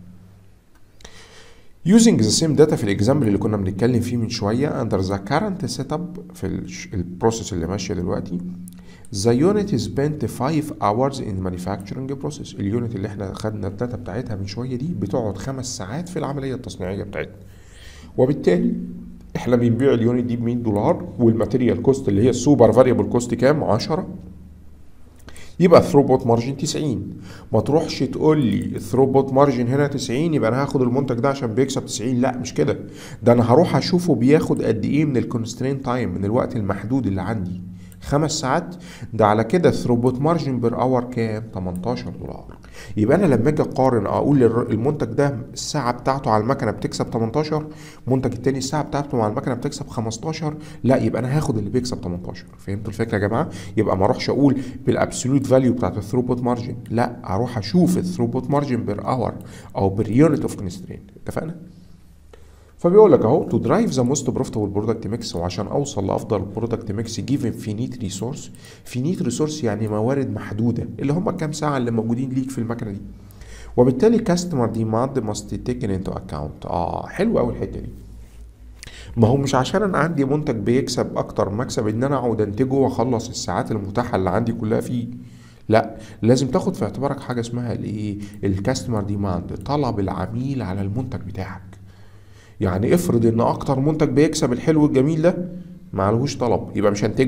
using the same data في الاكزامبل اللي كنا بنتكلم فيه من شويه under the current setup في البروسيس اللي ماشيه دلوقتي the unit spent 5 hours in manufacturing process اليونت اللي احنا خدنا الداتا بتاعتها من شويه دي بتقعد خمس ساعات في العمليه التصنيعيه بتاعتنا وبالتالي احنا بنبيع اليونت دي ب 100 دولار والماتيريال كوست اللي هي السوبر فاريبل كوست كام 10 يبقى ثروبوت مارجن 90 ما تروحش تقول لي الثروبوت مارجن هنا 90 يبقى انا هاخد المنتج ده عشان بيكسب 90 لا مش كده ده انا هروح اشوفه بياخد قد ايه من الكونسترين تايم من الوقت المحدود اللي عندي خمس ساعات ده على كده الثروبوت مارجن بير اور كام 18 دولار يبقى انا لما اجي اقارن اقول المنتج ده الساعه بتاعته على المكنه بتكسب 18 المنتج التاني الساعه بتاعته على المكنه بتكسب 15 لا يبقى انا هاخد اللي بيكسب 18 فهمتوا الفكره يا جماعه يبقى ما اروحش اقول بالابسولوت فاليو بتاعت الثروبوت مارجن لا اروح اشوف الثروبوت مارجن بير اور او بير يونت اوف كونسترين اتفقنا فبيقول لك اهو تو درايف ذا موست بروفيتبل برودكت ميكس وعشان اوصل لافضل برودكت ميكس جيفن فينيت ريسورس فينيت ريسورس يعني موارد محدوده اللي هم كام ساعه اللي موجودين ليك في المكنه دي وبالتالي كاستمر ديماند ماست تيكن انتو اكاونت اه حلو قوي الحته دي ما هو مش عشان انا عندي منتج بيكسب اكتر مكسب ان انا اقعد انتجه واخلص الساعات المتاحه اللي عندي كلها فيه لا لازم تاخد في اعتبارك حاجه اسمها الايه الكاستمر ديماند طلب العميل على المنتج بتاعك يعني افرض ان اكتر منتج بيكسب الحلو الجميل ده معلهوش طلب يبقى مش هنتجه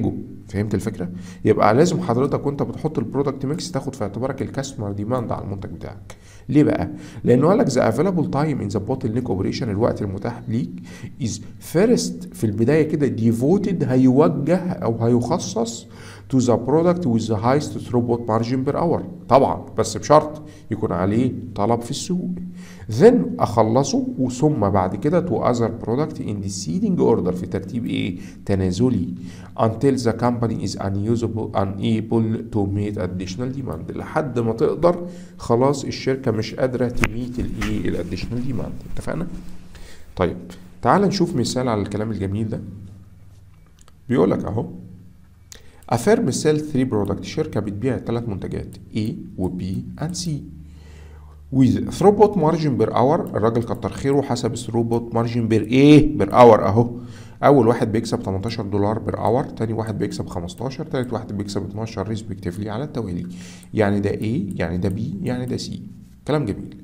فهمت الفكره يبقى لازم حضرتك وانت بتحط البرودكت ميكس تاخد في اعتبارك الكاستمر ديماند على المنتج بتاعك ليه بقى لانه قال لك ذا افيلابل تايم ان ذا بوتل نيك اوبريشن الوقت المتاح ليك از فيرست في البدايه كده ديفوتد هيوجه او هيخصص to the product with the highest throughput margin per hour طبعا بس بشرط يكون عليه طلب في السوق then اخلصه وثم بعد كده to other product in descending order في ترتيب ايه تنازلي until the company is unusable unable to meet additional demand لحد ما تقدر خلاص الشركه مش قادره تميت الايه الاديشنال ديماند اتفقنا طيب تعال نشوف مثال على الكلام الجميل ده بيقول لك اهو A firm sell three product شركة بتبيع ثلاث منتجات A و B and C with throughput margin per hour الراجل كتر خيره حسب throughput margin per ايه per hour اهو اول واحد بيكسب 18 دولار بير اور تاني واحد بيكسب 15 تالت واحد بيكسب 12 ريسبكتيفلي على التوالي يعني ده A يعني ده B يعني ده C كلام جميل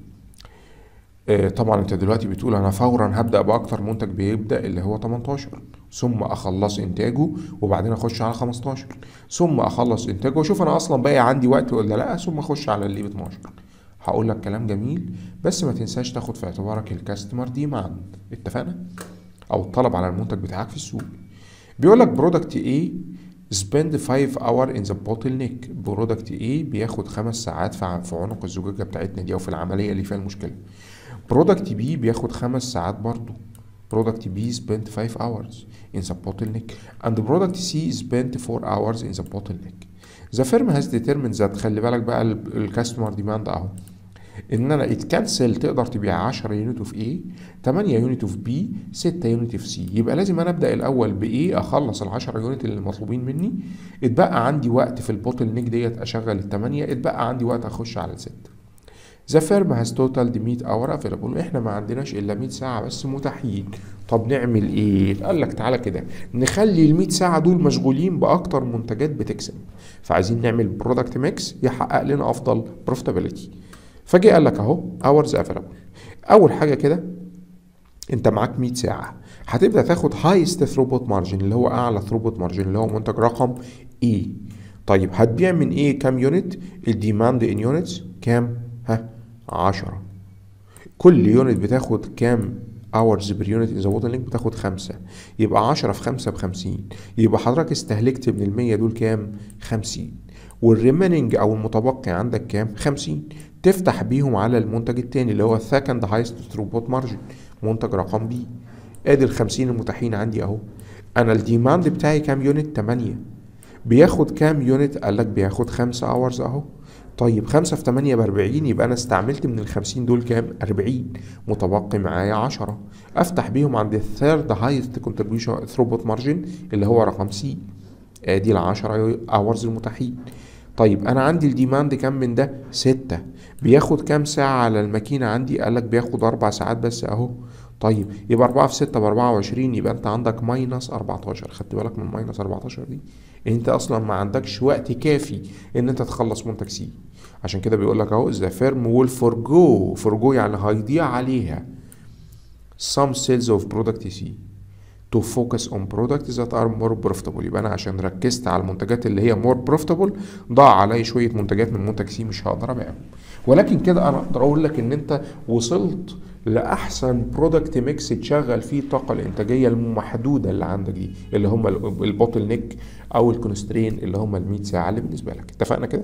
آه، طبعا انت دلوقتي بتقول انا فورا هبدا باكتر منتج بيبدا اللي هو 18 ثم اخلص انتاجه وبعدين اخش على 15 ثم اخلص انتاجه واشوف انا اصلا باقي عندي وقت ولا لا ثم اخش على اللي ب 12 هقول لك كلام جميل بس ما تنساش تاخد في اعتبارك الكاستمر ديماند اتفقنا او الطلب على المنتج بتاعك في السوق بيقول لك برودكت A spend 5 hour in the bottleneck برودكت A بياخد خمس ساعات في ع- في عنق الزجاجة بتاعتنا دي او في العملية اللي فيها المشكلة برودكت بي بياخد خمس ساعات برضو برودكت بي spent 5 hours in the bottleneck and product C spent 4 hours in the bottleneck the firm has determined that خلي بالك بقى الكاستمر ديماند اهو ان انا اتكنسل تقدر تبيع 10 يونت اوف A 8 يونت اوف B 6 يونت اوف C يبقى لازم انا ابدا الاول ب A اخلص ال 10 يونت اللي مطلوبين مني اتبقى عندي وقت في البوتل نيك ديت اشغل الثمانيه اتبقى عندي وقت اخش على السته ذا فيرم هاز توتال 100 اور افيلابل احنا ما عندناش الا 100 ساعه بس متاحين طب نعمل ايه قال لك تعالى كده نخلي ال 100 ساعه دول مشغولين باكتر منتجات بتكسب فعايزين نعمل برودكت ميكس يحقق لنا افضل بروفيتابيلتي فجه قال لك اهو اورز افيلابل اول حاجه كده انت معاك 100 ساعه هتبدا تاخد هايست ثروبوت مارجن اللي هو اعلى ثروبوت مارجن اللي هو منتج رقم اي طيب هتبيع من ايه كام يونت الديماند ان يونتس كام ها 10 كل يونت بتاخد كام اورز بير يونت ان ذا بوتل لينك بتاخد خمسة يبقى 10 في 5 ب 50 يبقى حضرتك استهلكت من ال 100 دول كام 50 والريميننج او المتبقي عندك كام 50 تفتح بيهم على المنتج التاني اللي هو السكند هايست ثروبوت مارجن منتج رقم بي ادي ال 50 المتاحين عندي اهو انا الديماند بتاعي كام يونت 8 بياخد كام يونت قال لك بياخد 5 اورز اهو طيب خمسة في تمانية بأربعين يبقى أنا استعملت من الخمسين دول كام؟ أربعين متبقي معايا عشرة أفتح بيهم عند الثيرد هايست كونتريبيوشن ثروبوت مارجن اللي هو رقم سي ادي العشرة اورز المتاحين طيب انا عندي الديماند كام من ده ستة بياخد كام ساعة على الماكينة عندي قالك بياخد اربع ساعات بس اهو طيب يبقى أربعة في ستة بأربعة وعشرين يبقى أنت عندك ماينس أربعتاشر خدت بالك من ماينس أربعتاشر دي أنت أصلا ما عندكش وقت كافي إن أنت تخلص منتج سي عشان كده بيقول لك أهو ذا فيرم ويل فورجو فورجو يعني هيضيع عليها some sales of product C to focus on products that are more profitable يبقى انا عشان ركزت على المنتجات اللي هي more profitable ضاع علي شويه منتجات من منتج سي مش هقدر ابيعهم ولكن كده انا اقدر اقول لك ان انت وصلت لاحسن برودكت ميكس تشغل فيه الطاقه الانتاجيه المحدوده اللي عندك دي اللي هم البوتل نيك او الكونسترين اللي هم ال 100 ساعه اللي بالنسبه لك اتفقنا كده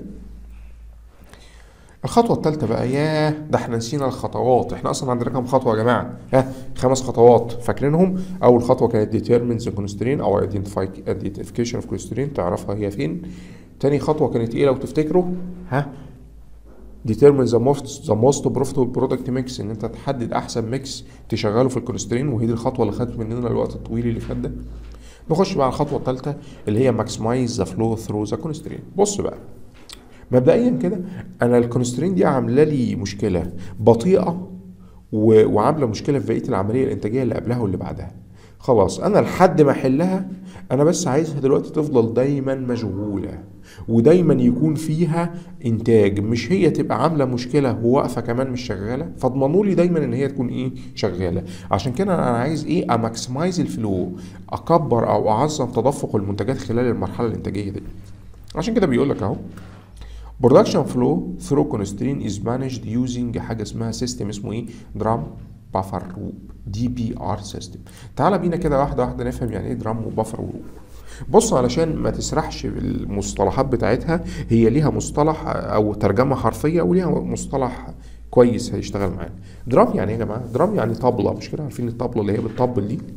الخطوة الثالثة بقى ياه ده احنا نسينا الخطوات احنا اصلا عندنا كام خطوة يا جماعة ها خمس خطوات فاكرينهم اول خطوة كانت determine the constraint او identify identification of constraint تعرفها هي فين تاني خطوة كانت ايه لو تفتكروا ها determine the most the most profitable product mix ان انت تحدد احسن ميكس تشغله في الكونسترين وهي دي الخطوة اللي خدت مننا الوقت الطويل اللي فات ده نخش بقى على الخطوة الثالثة اللي هي maximize the flow through the constraint بص بقى مبدئيا كده انا الكونسترين دي عامله لي مشكله بطيئه و... وعامله مشكله في بقيه العمليه الانتاجيه اللي قبلها واللي بعدها خلاص انا لحد ما احلها انا بس عايزها دلوقتي تفضل دايما مشغوله ودايما يكون فيها انتاج مش هي تبقى عامله مشكله وواقفه كمان مش شغاله فاضمنوا لي دايما ان هي تكون ايه شغاله عشان كده انا عايز ايه اماكسمايز الفلو اكبر او اعظم تدفق المنتجات خلال المرحله الانتاجيه دي عشان كده بيقول لك اهو production flow through constraint is managed using حاجه اسمها سيستم اسمه ايه درام بافر روب دي بي ار سيستم تعال بينا كده واحده واحده نفهم يعني ايه درام وبافر وروب بص علشان ما تسرحش بالمصطلحات بتاعتها هي ليها مصطلح او ترجمه حرفيه وليها مصطلح كويس هيشتغل معانا درام يعني ايه يا جماعه درام يعني طبله مش كده عارفين الطبله اللي هي بتطبل دي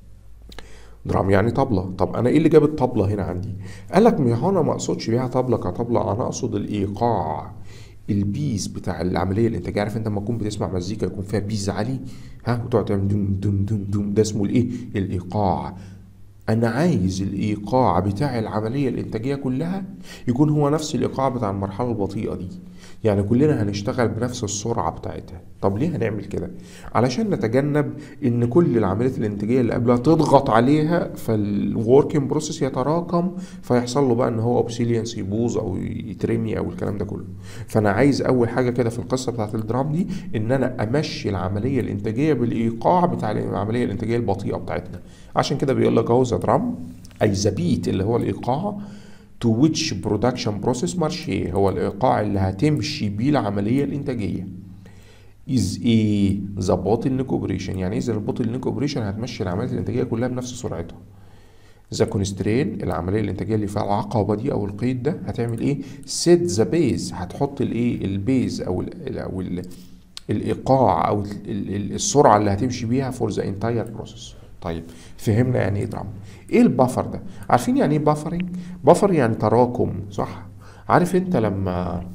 درام يعني طبلة طب انا ايه اللي جاب الطبلة هنا عندي قال لك ما هو انا ما اقصدش بيها طبلة كطبلة انا اقصد الايقاع البيز بتاع العمليه الانتاجيه عارف انت لما تكون بتسمع مزيكا يكون فيها بيز عالي ها وتقعد تعمل دون دون دون دون ده اسمه الايه الايقاع انا عايز الايقاع بتاع العمليه الانتاجيه كلها يكون هو نفس الايقاع بتاع المرحله البطيئه دي يعني كلنا هنشتغل بنفس السرعه بتاعتها طب ليه هنعمل كده علشان نتجنب ان كل العمليات الانتاجيه اللي قبلها تضغط عليها فالوركينج بروسيس يتراكم فيحصل له بقى ان هو اوبسيلينس يبوظ او يترمي او الكلام ده كله فانا عايز اول حاجه كده في القصه بتاعت الدرام دي ان انا امشي العمليه الانتاجيه بالايقاع بتاع العمليه الانتاجيه البطيئه بتاعتنا عشان كده بيقول لك اهو ذا درام اي ذا بيت اللي هو الايقاع to which production process marche هو الايقاع اللي هتمشي بيه العمليه الانتاجيه is a the bottleneck operation يعني اذا البوتل operation هتمشي العمليات الانتاجيه كلها بنفس سرعتها ذا كونسترين العمليه الانتاجيه اللي فيها العقبه دي او القيد ده هتعمل ايه سيت ذا بيز هتحط الايه البيز او ال او ال الايقاع او ال ال السرعه اللي هتمشي بيها فور ذا انتاير بروسيس طيب فهمنا يعني ايه درام ايه البفر ده عارفين يعني ايه بافرنج بفر يعني تراكم صح عارف انت لما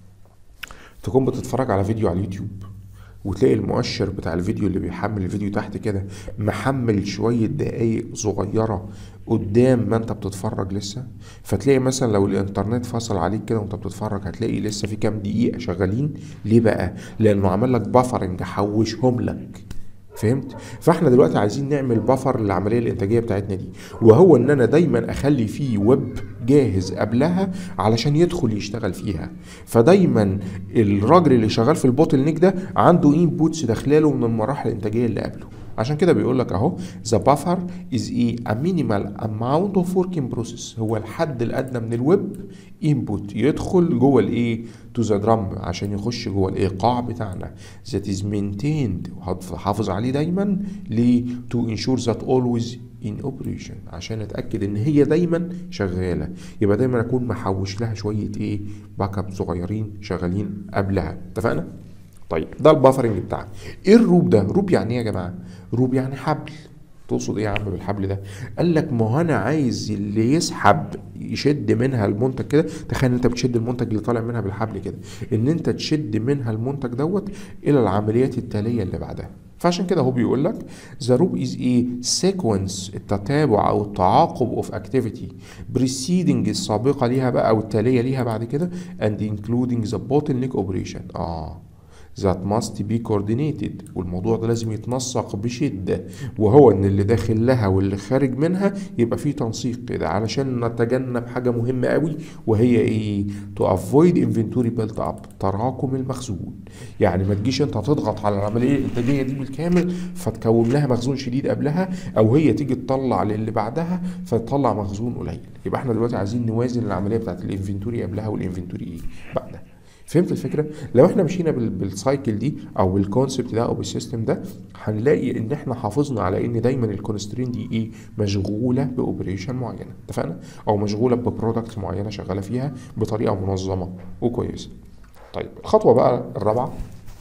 تكون بتتفرج على فيديو على اليوتيوب وتلاقي المؤشر بتاع الفيديو اللي بيحمل الفيديو تحت كده محمل شوية دقايق صغيرة قدام ما انت بتتفرج لسه فتلاقي مثلا لو الانترنت فصل عليك كده وانت بتتفرج هتلاقي لسه في كام دقيقة شغالين ليه بقى؟ لانه عمل لك بافرنج حوشهم لك فهمت فاحنا دلوقتي عايزين نعمل بفر للعمليه الانتاجيه بتاعتنا دي وهو ان انا دايما اخلي فيه ويب جاهز قبلها علشان يدخل يشتغل فيها فدايما الراجل اللي شغال في البوتل نيك ده عنده انبوتس داخلاله من المراحل الانتاجيه اللي قبله عشان كده بيقول لك اهو the buffer is a, a minimal amount of working process هو الحد الادنى من الويب انبوت يدخل جوه الايه تو ذا درام عشان يخش جوه الايقاع بتاعنا that is maintained وهحافظ عليه دايما ليه to ensure that always in operation عشان اتاكد ان هي دايما شغاله يبقى دايما اكون محوش لها شويه ايه باك اب صغيرين شغالين قبلها اتفقنا طيب ده البافرنج بتاعنا ايه الروب ده روب يعني ايه يا جماعه روب يعني حبل تقصد ايه يا عم بالحبل ده قال لك ما هو انا عايز اللي يسحب يشد منها المنتج كده تخيل انت بتشد المنتج اللي طالع منها بالحبل كده ان انت تشد منها المنتج دوت الى العمليات التاليه اللي بعدها فعشان كده هو بيقول لك ذا روب از ايه سيكونس التتابع او التعاقب اوف اكتيفيتي بريسيدنج السابقه ليها بقى او التاليه ليها بعد كده اند انكلودنج ذا bottleneck اوبريشن اه that must be coordinated والموضوع ده لازم يتنسق بشدة وهو ان اللي داخل لها واللي خارج منها يبقى فيه تنسيق كده علشان نتجنب حاجة مهمة قوي وهي ايه to avoid inventory built up تراكم المخزون يعني ما تجيش انت تضغط على العملية الانتاجية دي بالكامل فتكون لها مخزون شديد قبلها او هي تيجي تطلع للي بعدها فتطلع مخزون قليل يبقى احنا دلوقتي عايزين نوازن العملية بتاعت الانفنتوري قبلها والانفنتوري ايه بعدها فهمت الفكره لو احنا مشينا بالسايكل دي او بالكونسبت ده او بالسيستم ده هنلاقي ان احنا حافظنا على ان دايما الكونسترين دي ايه مشغوله باوبريشن معينه اتفقنا او مشغوله ببرودكت معينه شغاله فيها بطريقه منظمه وكويسه طيب الخطوه بقى الرابعه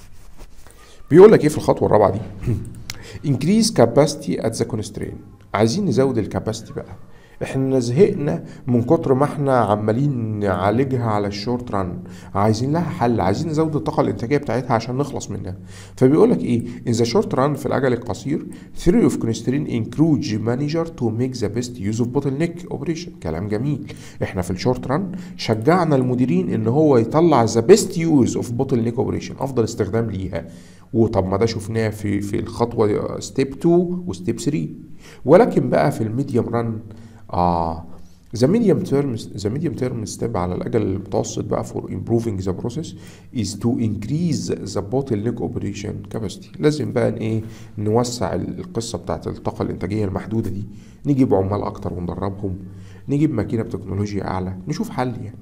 بيقول لك ايه في الخطوه الرابعه دي increase capacity at the constraint عايزين نزود الكاباسيتي بقى احنا زهقنا من كتر ما احنا عمالين نعالجها على الشورت ران عايزين لها حل عايزين نزود الطاقه الانتاجيه بتاعتها عشان نخلص منها فبيقول لك ايه in the short run في الاجل القصير theory of constraint encourage manager to make the best use of bottleneck operation كلام جميل احنا في الشورت ران شجعنا المديرين ان هو يطلع the best use of bottleneck operation افضل استخدام ليها وطب ما ده شفناه في في الخطوه ستيب 2 وستيب 3 ولكن بقى في الميديوم ران اه The medium term the medium term step على الأجل المتوسط بقى for improving the process is to increase the bottleneck operation capacity لازم بقى ايه نوسع القصة بتاعت الطاقة الإنتاجية المحدودة دي نجيب عمال أكتر وندربهم نجيب ماكينة بتكنولوجيا أعلى نشوف حل يعني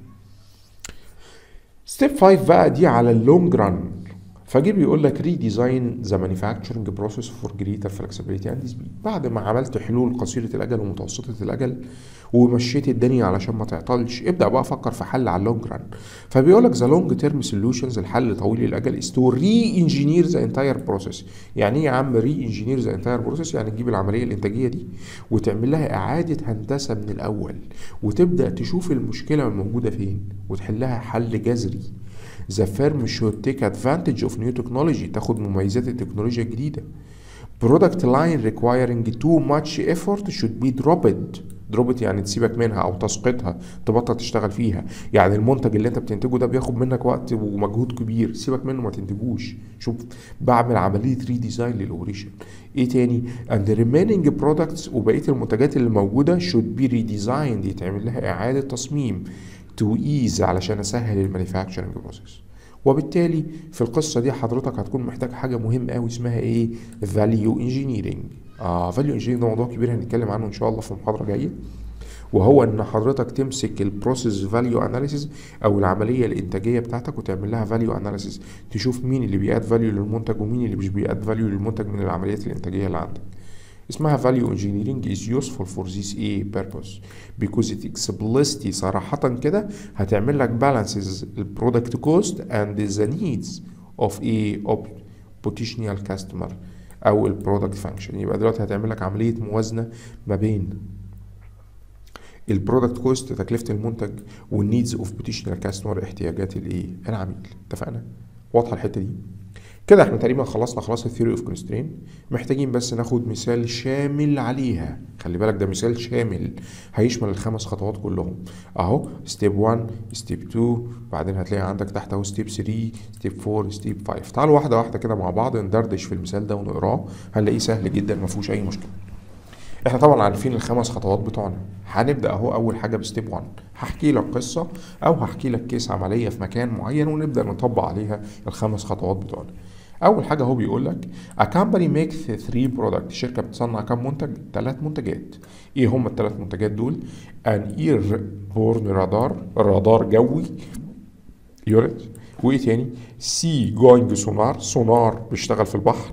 ستيب 5 بقى دي على اللونج ران فجي بيقول لك ريديزاين ذا مانيفاكتشرنج بروسيس فور جريتر فلكسبيليتي اند سبيد بعد ما عملت حلول قصيره الاجل ومتوسطه الاجل ومشيت الدنيا علشان ما تعطلش ابدا بقى فكر في حل على اللونج ران فبيقول لك ذا لونج تيرم سوليوشنز الحل طويل الاجل از تو ري انجينير ذا انتاير بروسيس يعني ايه يا عم ري انجينير ذا انتاير بروسيس يعني تجيب العمليه الانتاجيه دي وتعمل لها اعاده هندسه من الاول وتبدا تشوف المشكله الموجوده فين وتحلها حل جذري the firm should take advantage of new technology تاخد مميزات التكنولوجيا الجديدة product line requiring too much effort should be dropped دروبت يعني تسيبك منها او تسقطها تبطل تشتغل فيها يعني المنتج اللي انت بتنتجه ده بياخد منك وقت ومجهود كبير سيبك منه ما تنتجوش شوف بعمل عمليه ريديزاين للاوبريشن ايه تاني and the remaining products وبقيه المنتجات اللي موجوده should be redesigned يتعمل لها اعاده تصميم تو ايز علشان اسهل المانيفاكتشرنج بروسيس وبالتالي في القصه دي حضرتك هتكون محتاج حاجه مهمه قوي اسمها ايه فاليو انجينيرنج اه فاليو انجينيرنج ده موضوع كبير هنتكلم عنه ان شاء الله في محاضره جايه وهو ان حضرتك تمسك البروسيس فاليو اناليسيز او العمليه الانتاجيه بتاعتك وتعمل لها فاليو اناليسيز تشوف مين اللي بياد فاليو للمنتج ومين اللي مش بياد فاليو للمنتج من العمليات الانتاجيه اللي عندك اسمها value engineering is useful for this a purpose because it explicitly صراحة كده هتعمل لك balances البرودكت cost and the needs of a of potential customer او البرودكت فانكشن يبقى دلوقتي هتعمل لك عملية موازنة ما بين البرودكت كوست تكلفة المنتج والنيدز اوف بوتيشنال كاستمر احتياجات الايه العميل اتفقنا واضحة الحتة دي كده احنا تقريبا خلصنا خلاص الثيوري اوف كونسترين محتاجين بس ناخد مثال شامل عليها خلي بالك ده مثال شامل هيشمل الخمس خطوات كلهم اهو ستيب 1 ستيب 2 بعدين هتلاقي عندك تحت اهو ستيب 3 ستيب 4 ستيب 5 تعالوا واحده واحده كده مع بعض ندردش في المثال ده ونقراه هنلاقيه سهل جدا ما فيهوش اي مشكله احنا طبعا عارفين الخمس خطوات بتوعنا هنبدا اهو اول حاجه بستيب 1 هحكي لك قصه او هحكي لك كيس عمليه في مكان معين ونبدا نطبق عليها الخمس خطوات بتوعنا اول حاجه هو بيقول لك a company makes three product الشركه بتصنع كام منتج ثلاث منتجات ايه هم الثلاث منتجات دول an airborne رادار رادار جوي يونت وايه تاني سي جوينج سونار سونار بيشتغل في البحر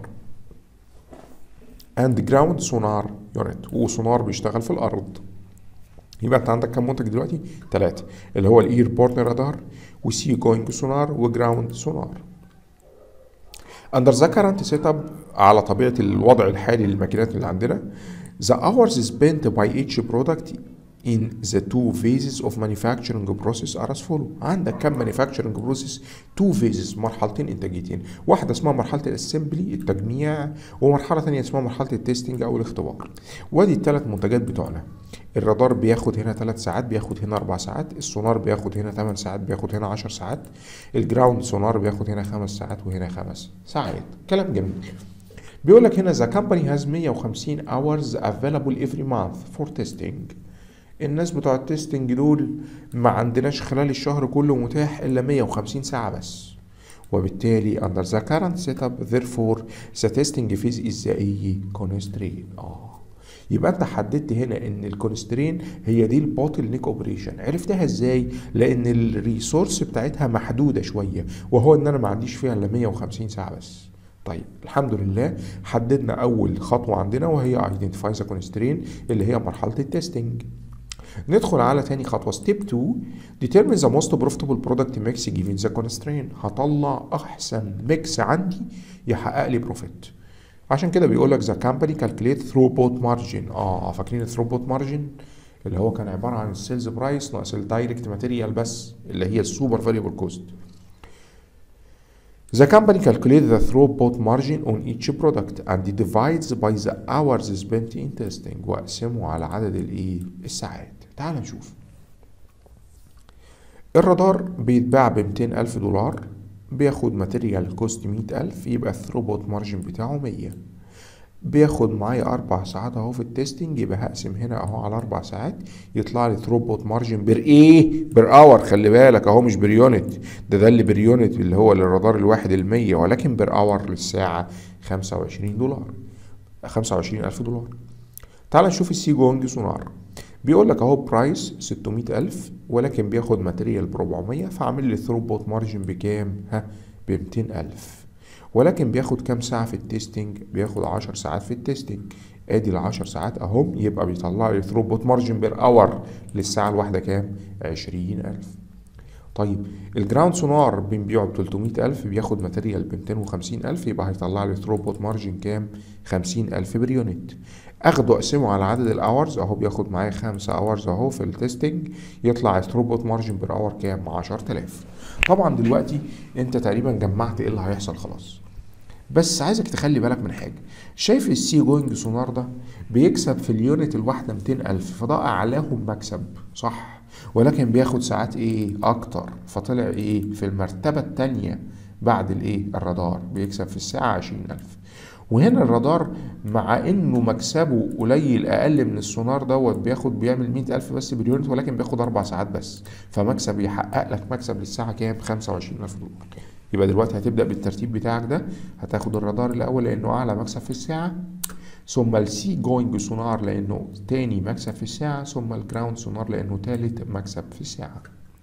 اند جراوند سونار يونت وسونار بيشتغل في الارض يبقى انت عندك كام منتج دلوقتي ثلاثه اللي هو الاير بورن رادار وسي جوينج سونار وجراوند سونار اندر ذا كرنت سيت اب على طبيعه الوضع الحالي للماكينات اللي عندنا the hours spent by each product in the two phases of manufacturing process are as follow عندك كم manufacturing process two phases مرحلتين انتاجيتين واحده اسمها مرحله الاسمبلي التجميع ومرحله ثانيه اسمها مرحله التستنج او الاختبار وادي الثلاث منتجات بتوعنا الرادار بياخد هنا 3 ساعات بياخد هنا 4 ساعات السونار بياخد هنا 8 ساعات بياخد هنا 10 ساعات الجراوند سونار بياخد هنا 5 ساعات وهنا 5 ساعات كلام جميل بيقول لك هنا the company has 150 hours available every month for testing الناس بتوع التستنج دول ما عندناش خلال الشهر كله متاح الا 150 ساعة بس وبالتالي under the current setup therefore the testing phase is the ايه constraint اه يبقى انت حددت هنا ان الكونسترين هي دي البوتل نيك اوبريشن عرفتها ازاي لان الريسورس بتاعتها محدوده شويه وهو ان انا ما عنديش فيها الا 150 ساعه بس طيب الحمد لله حددنا اول خطوه عندنا وهي ايدنتيفاي ذا كونسترين اللي هي مرحله التستنج ندخل على تاني خطوه ستيب 2 determine the most profitable product mix given the constraint هطلع احسن ميكس عندي يحقق لي بروفيت عشان كده بيقول لك ذا كامباني كالكوليت ثرو بوت مارجن اه فاكرين الثرو بوت مارجن اللي هو كان عباره عن السيلز برايس ناقص الدايركت ماتيريال بس اللي هي السوبر فاريبل كوست The company calculates the throughput margin on each product and divides by the hours spent in testing واقسمه على عدد الايه الساعات تعال نشوف الرادار بيتباع ب 200 ألف دولار بياخد ماتيريال كوست 100 ألف يبقى الثروبوت مارجن بتاعه 100 بياخد معايا أربع ساعات أهو في التستنج يبقى هقسم هنا أهو على أربع ساعات يطلع لي ثروبوت مارجن بر إيه؟ بر أور خلي بالك أهو مش بر يونت ده ده اللي بر يونت اللي هو للرادار الواحد المية ولكن بر أور للساعة خمسة وعشرين دولار خمسة وعشرين ألف دولار تعال نشوف السي جونج سونار بيقول لك اهو برايس 600 ألف ولكن بياخد ماتيريال ب 400 فعامل لي ثروبوت مارجن بكام؟ ها ب 200 ألف ولكن بياخد كام ساعة في التستنج؟ بياخد 10 ساعات في التستنج ادي ال 10 ساعات اهم يبقى بيطلع لي ثروبوت مارجن بير اور للساعة الواحدة كام؟ 20000 طيب الجراوند سونار بنبيعه ب 300000 بياخد ماتيريال ب 250000 يبقى هيطلع لي ثروبوت مارجن كام؟ 50000 بير يونت اخده اقسمه على عدد الاورز اهو بياخد معايا خمسة اورز اهو في التستنج يطلع الثروبوت مارجن بير اور كام 10000 طبعا دلوقتي انت تقريبا جمعت ايه اللي هيحصل خلاص بس عايزك تخلي بالك من حاجه شايف السي جوينج سونار ده بيكسب في اليونت الواحده 200000 فده اعلاهم مكسب صح ولكن بياخد ساعات ايه اكتر فطلع ايه في المرتبه الثانيه بعد الايه الرادار بيكسب في الساعه 20000 وهنا الرادار مع انه مكسبه قليل اقل من السونار دوت بياخد بيعمل مئة الف بس باليونت ولكن بياخد اربع ساعات بس فمكسب يحقق لك مكسب للساعة كام خمسة وعشرين الف دولار يبقى دلوقتي هتبدأ بالترتيب بتاعك ده هتاخد الرادار الاول لانه اعلى مكسب في الساعة ثم السي جوينج سونار لانه تاني مكسب في الساعة ثم الجراوند سونار لانه تالت مكسب في الساعة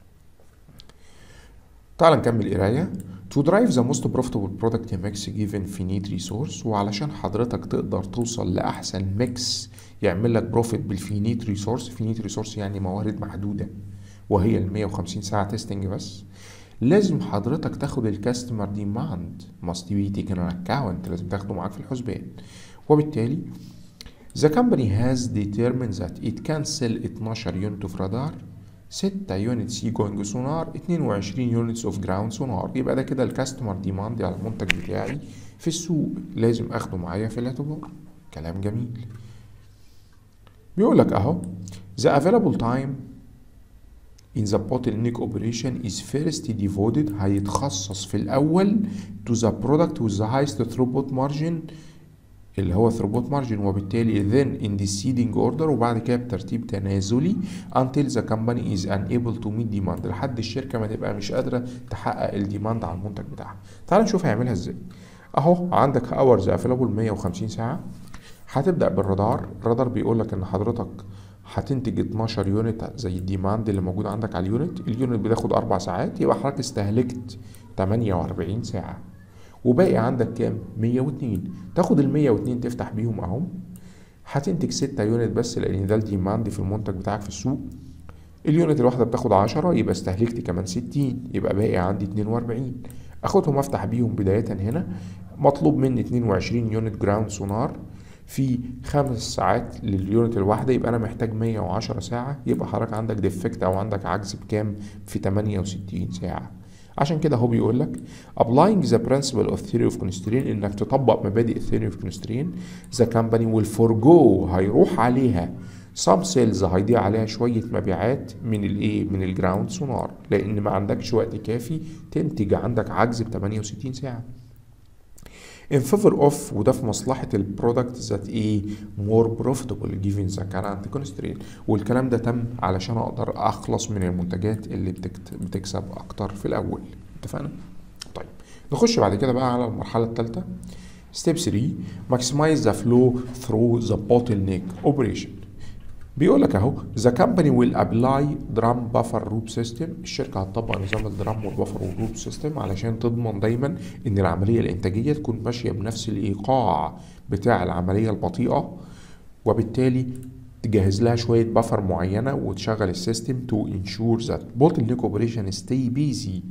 تعال نكمل قراية To drive the most profitable product mix given finite resource وعلشان حضرتك تقدر توصل لأحسن ميكس يعمل لك بروفيت بالفينيت ريسورس فينيت ريسورس يعني موارد محدودة وهي ال 150 ساعة تيستنج بس لازم حضرتك تاخد الكاستمر ديماند must be taken on account لازم تاخده معاك في الحسبان وبالتالي The company has determined that it can sell 12 unit of radar 6 يونت سي جوينج سونار 22 يونتس اوف جراوند سونار يبقى ده كده الكاستمر ديماند على المنتج بتاعي في السوق لازم اخده معايا في الاعتبار كلام جميل بيقول لك اهو the available time in the bottleneck operation is first devoted هيتخصص في الاول to the product with the highest throughput margin اللي هو ثروبوت مارجن وبالتالي then in descending order وبعد كده بترتيب تنازلي until the company is unable to meet demand لحد الشركة ما تبقى مش قادرة تحقق الديماند على المنتج بتاعها تعال نشوف هيعملها ازاي اهو عندك hours available 150 ساعة هتبدأ بالرادار الرادار بيقول لك ان حضرتك هتنتج 12 يونت زي الديماند اللي موجود عندك على اليونت اليونت بتاخد اربع ساعات يبقى حضرتك استهلكت 48 ساعة وباقي عندك كام 102 تاخد ال 102 تفتح بيهم اهم هتنتج 6 يونت بس لان ده الديماند في المنتج بتاعك في السوق اليونت الواحدة بتاخد 10 يبقى استهلكت كمان 60 يبقى باقي عندي 42 اخدهم افتح بيهم بداية هنا مطلوب مني 22 يونت جراوند سونار في خمس ساعات لليونت الواحدة يبقى أنا محتاج 110 ساعة يبقى حضرتك عندك ديفكت أو عندك عجز بكام في 68 ساعة عشان كده هو بيقول لك applying the principle of theory of constraint انك تطبق مبادئ theory of constraint the company will forgo هيروح عليها some sales هيضيع عليها شوية مبيعات من الايه من الجراوند سونار لان ما عندكش وقت كافي تنتج عندك عجز ب 68 ساعة in favor of وده في مصلحة البرودكت ذات ايه more profitable given the current constraint والكلام ده تم علشان اقدر اخلص من المنتجات اللي بتكت... بتكسب اكتر في الاول اتفقنا طيب نخش بعد كده بقى على المرحلة الثالثة ستيب 3 maximize the flow through the bottleneck operation بيقول لك اهو the company will apply drum buffer loop system الشركه هتطبق نظام الدرام والبفر والروب سيستم علشان تضمن دايما ان العمليه الانتاجيه تكون ماشيه بنفس الايقاع بتاع العمليه البطيئه وبالتالي تجهز لها شويه بفر معينه وتشغل السيستم to ensure that bottleneck operation stay busy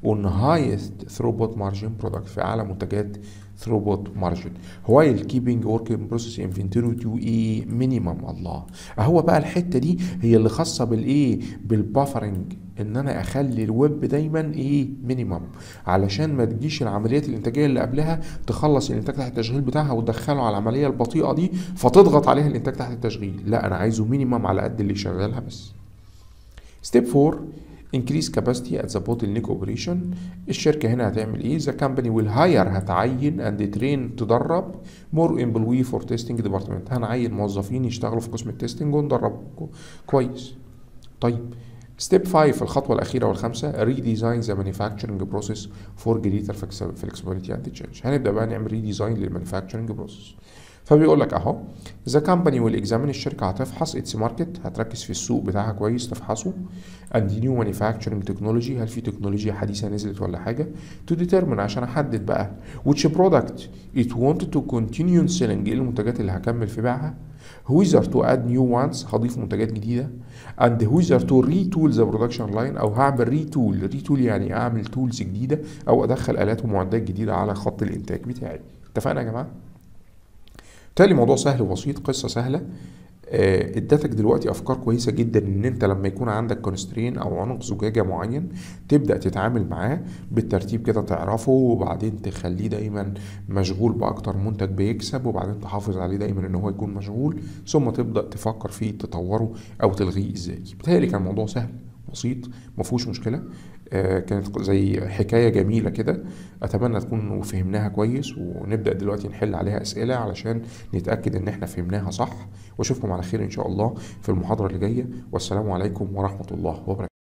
on highest throughput margin product في اعلى منتجات throughput margin while keeping work in process inventory to a minimum الله هو بقى الحته دي هي اللي خاصه بالايه بالبافرنج ان انا اخلي الويب دايما ايه مينيمم علشان ما تجيش العمليات الانتاجيه اللي قبلها تخلص الانتاج تحت التشغيل بتاعها وتدخله على العمليه البطيئه دي فتضغط عليها الانتاج تحت التشغيل لا انا عايزه مينيمم على قد اللي يشغلها بس ستيب 4 increase capacity at the bottleneck operation الشركة هنا هتعمل ايه the company will hire هتعين and train تدرب more employee for testing department هنعين موظفين يشتغلوا في قسم التستنج وندربهم كويس طيب ستيب 5 الخطوة الأخيرة والخامسة ريديزاين ذا مانيفاكتشرنج بروسيس فور جريتر فلكسبيليتي اند تشينج هنبدأ بقى نعمل ريديزاين للمانيفاكتشرنج بروسيس فبيقول لك اهو ذا كامباني ويل اكزامين الشركه هتفحص اتس ماركت هتركز في السوق بتاعها كويس تفحصه اند نيو مانيفاكتشرنج تكنولوجي هل في تكنولوجيا حديثه نزلت ولا حاجه تو ديترمين عشان احدد بقى which product it wanted to continue selling ايه المنتجات اللي هكمل في بيعها whether to add new ones هضيف منتجات جديده and whether to retool the production line او هعمل ريتول ريتول يعني اعمل تولز جديده او ادخل الات ومعدات جديده على خط الانتاج بتاعي اتفقنا يا جماعه بالتالي موضوع سهل وبسيط قصه سهله آه، ادتك دلوقتي افكار كويسه جدا ان انت لما يكون عندك كونسترين او عنق زجاجه معين تبدا تتعامل معاه بالترتيب كده تعرفه وبعدين تخليه دايما مشغول باكتر منتج بيكسب وبعدين تحافظ عليه دايما ان هو يكون مشغول ثم تبدا تفكر فيه تطوره او تلغيه ازاي بالتالي كان الموضوع سهل بسيط ما فيهوش مشكله آه، كانت زي حكايه جميله كده اتمنى تكونوا فهمناها كويس ونبدا دلوقتي نحل عليها اسئله علشان نتاكد ان احنا فهمناها صح واشوفكم على خير ان شاء الله في المحاضره اللي جايه والسلام عليكم ورحمه الله وبركاته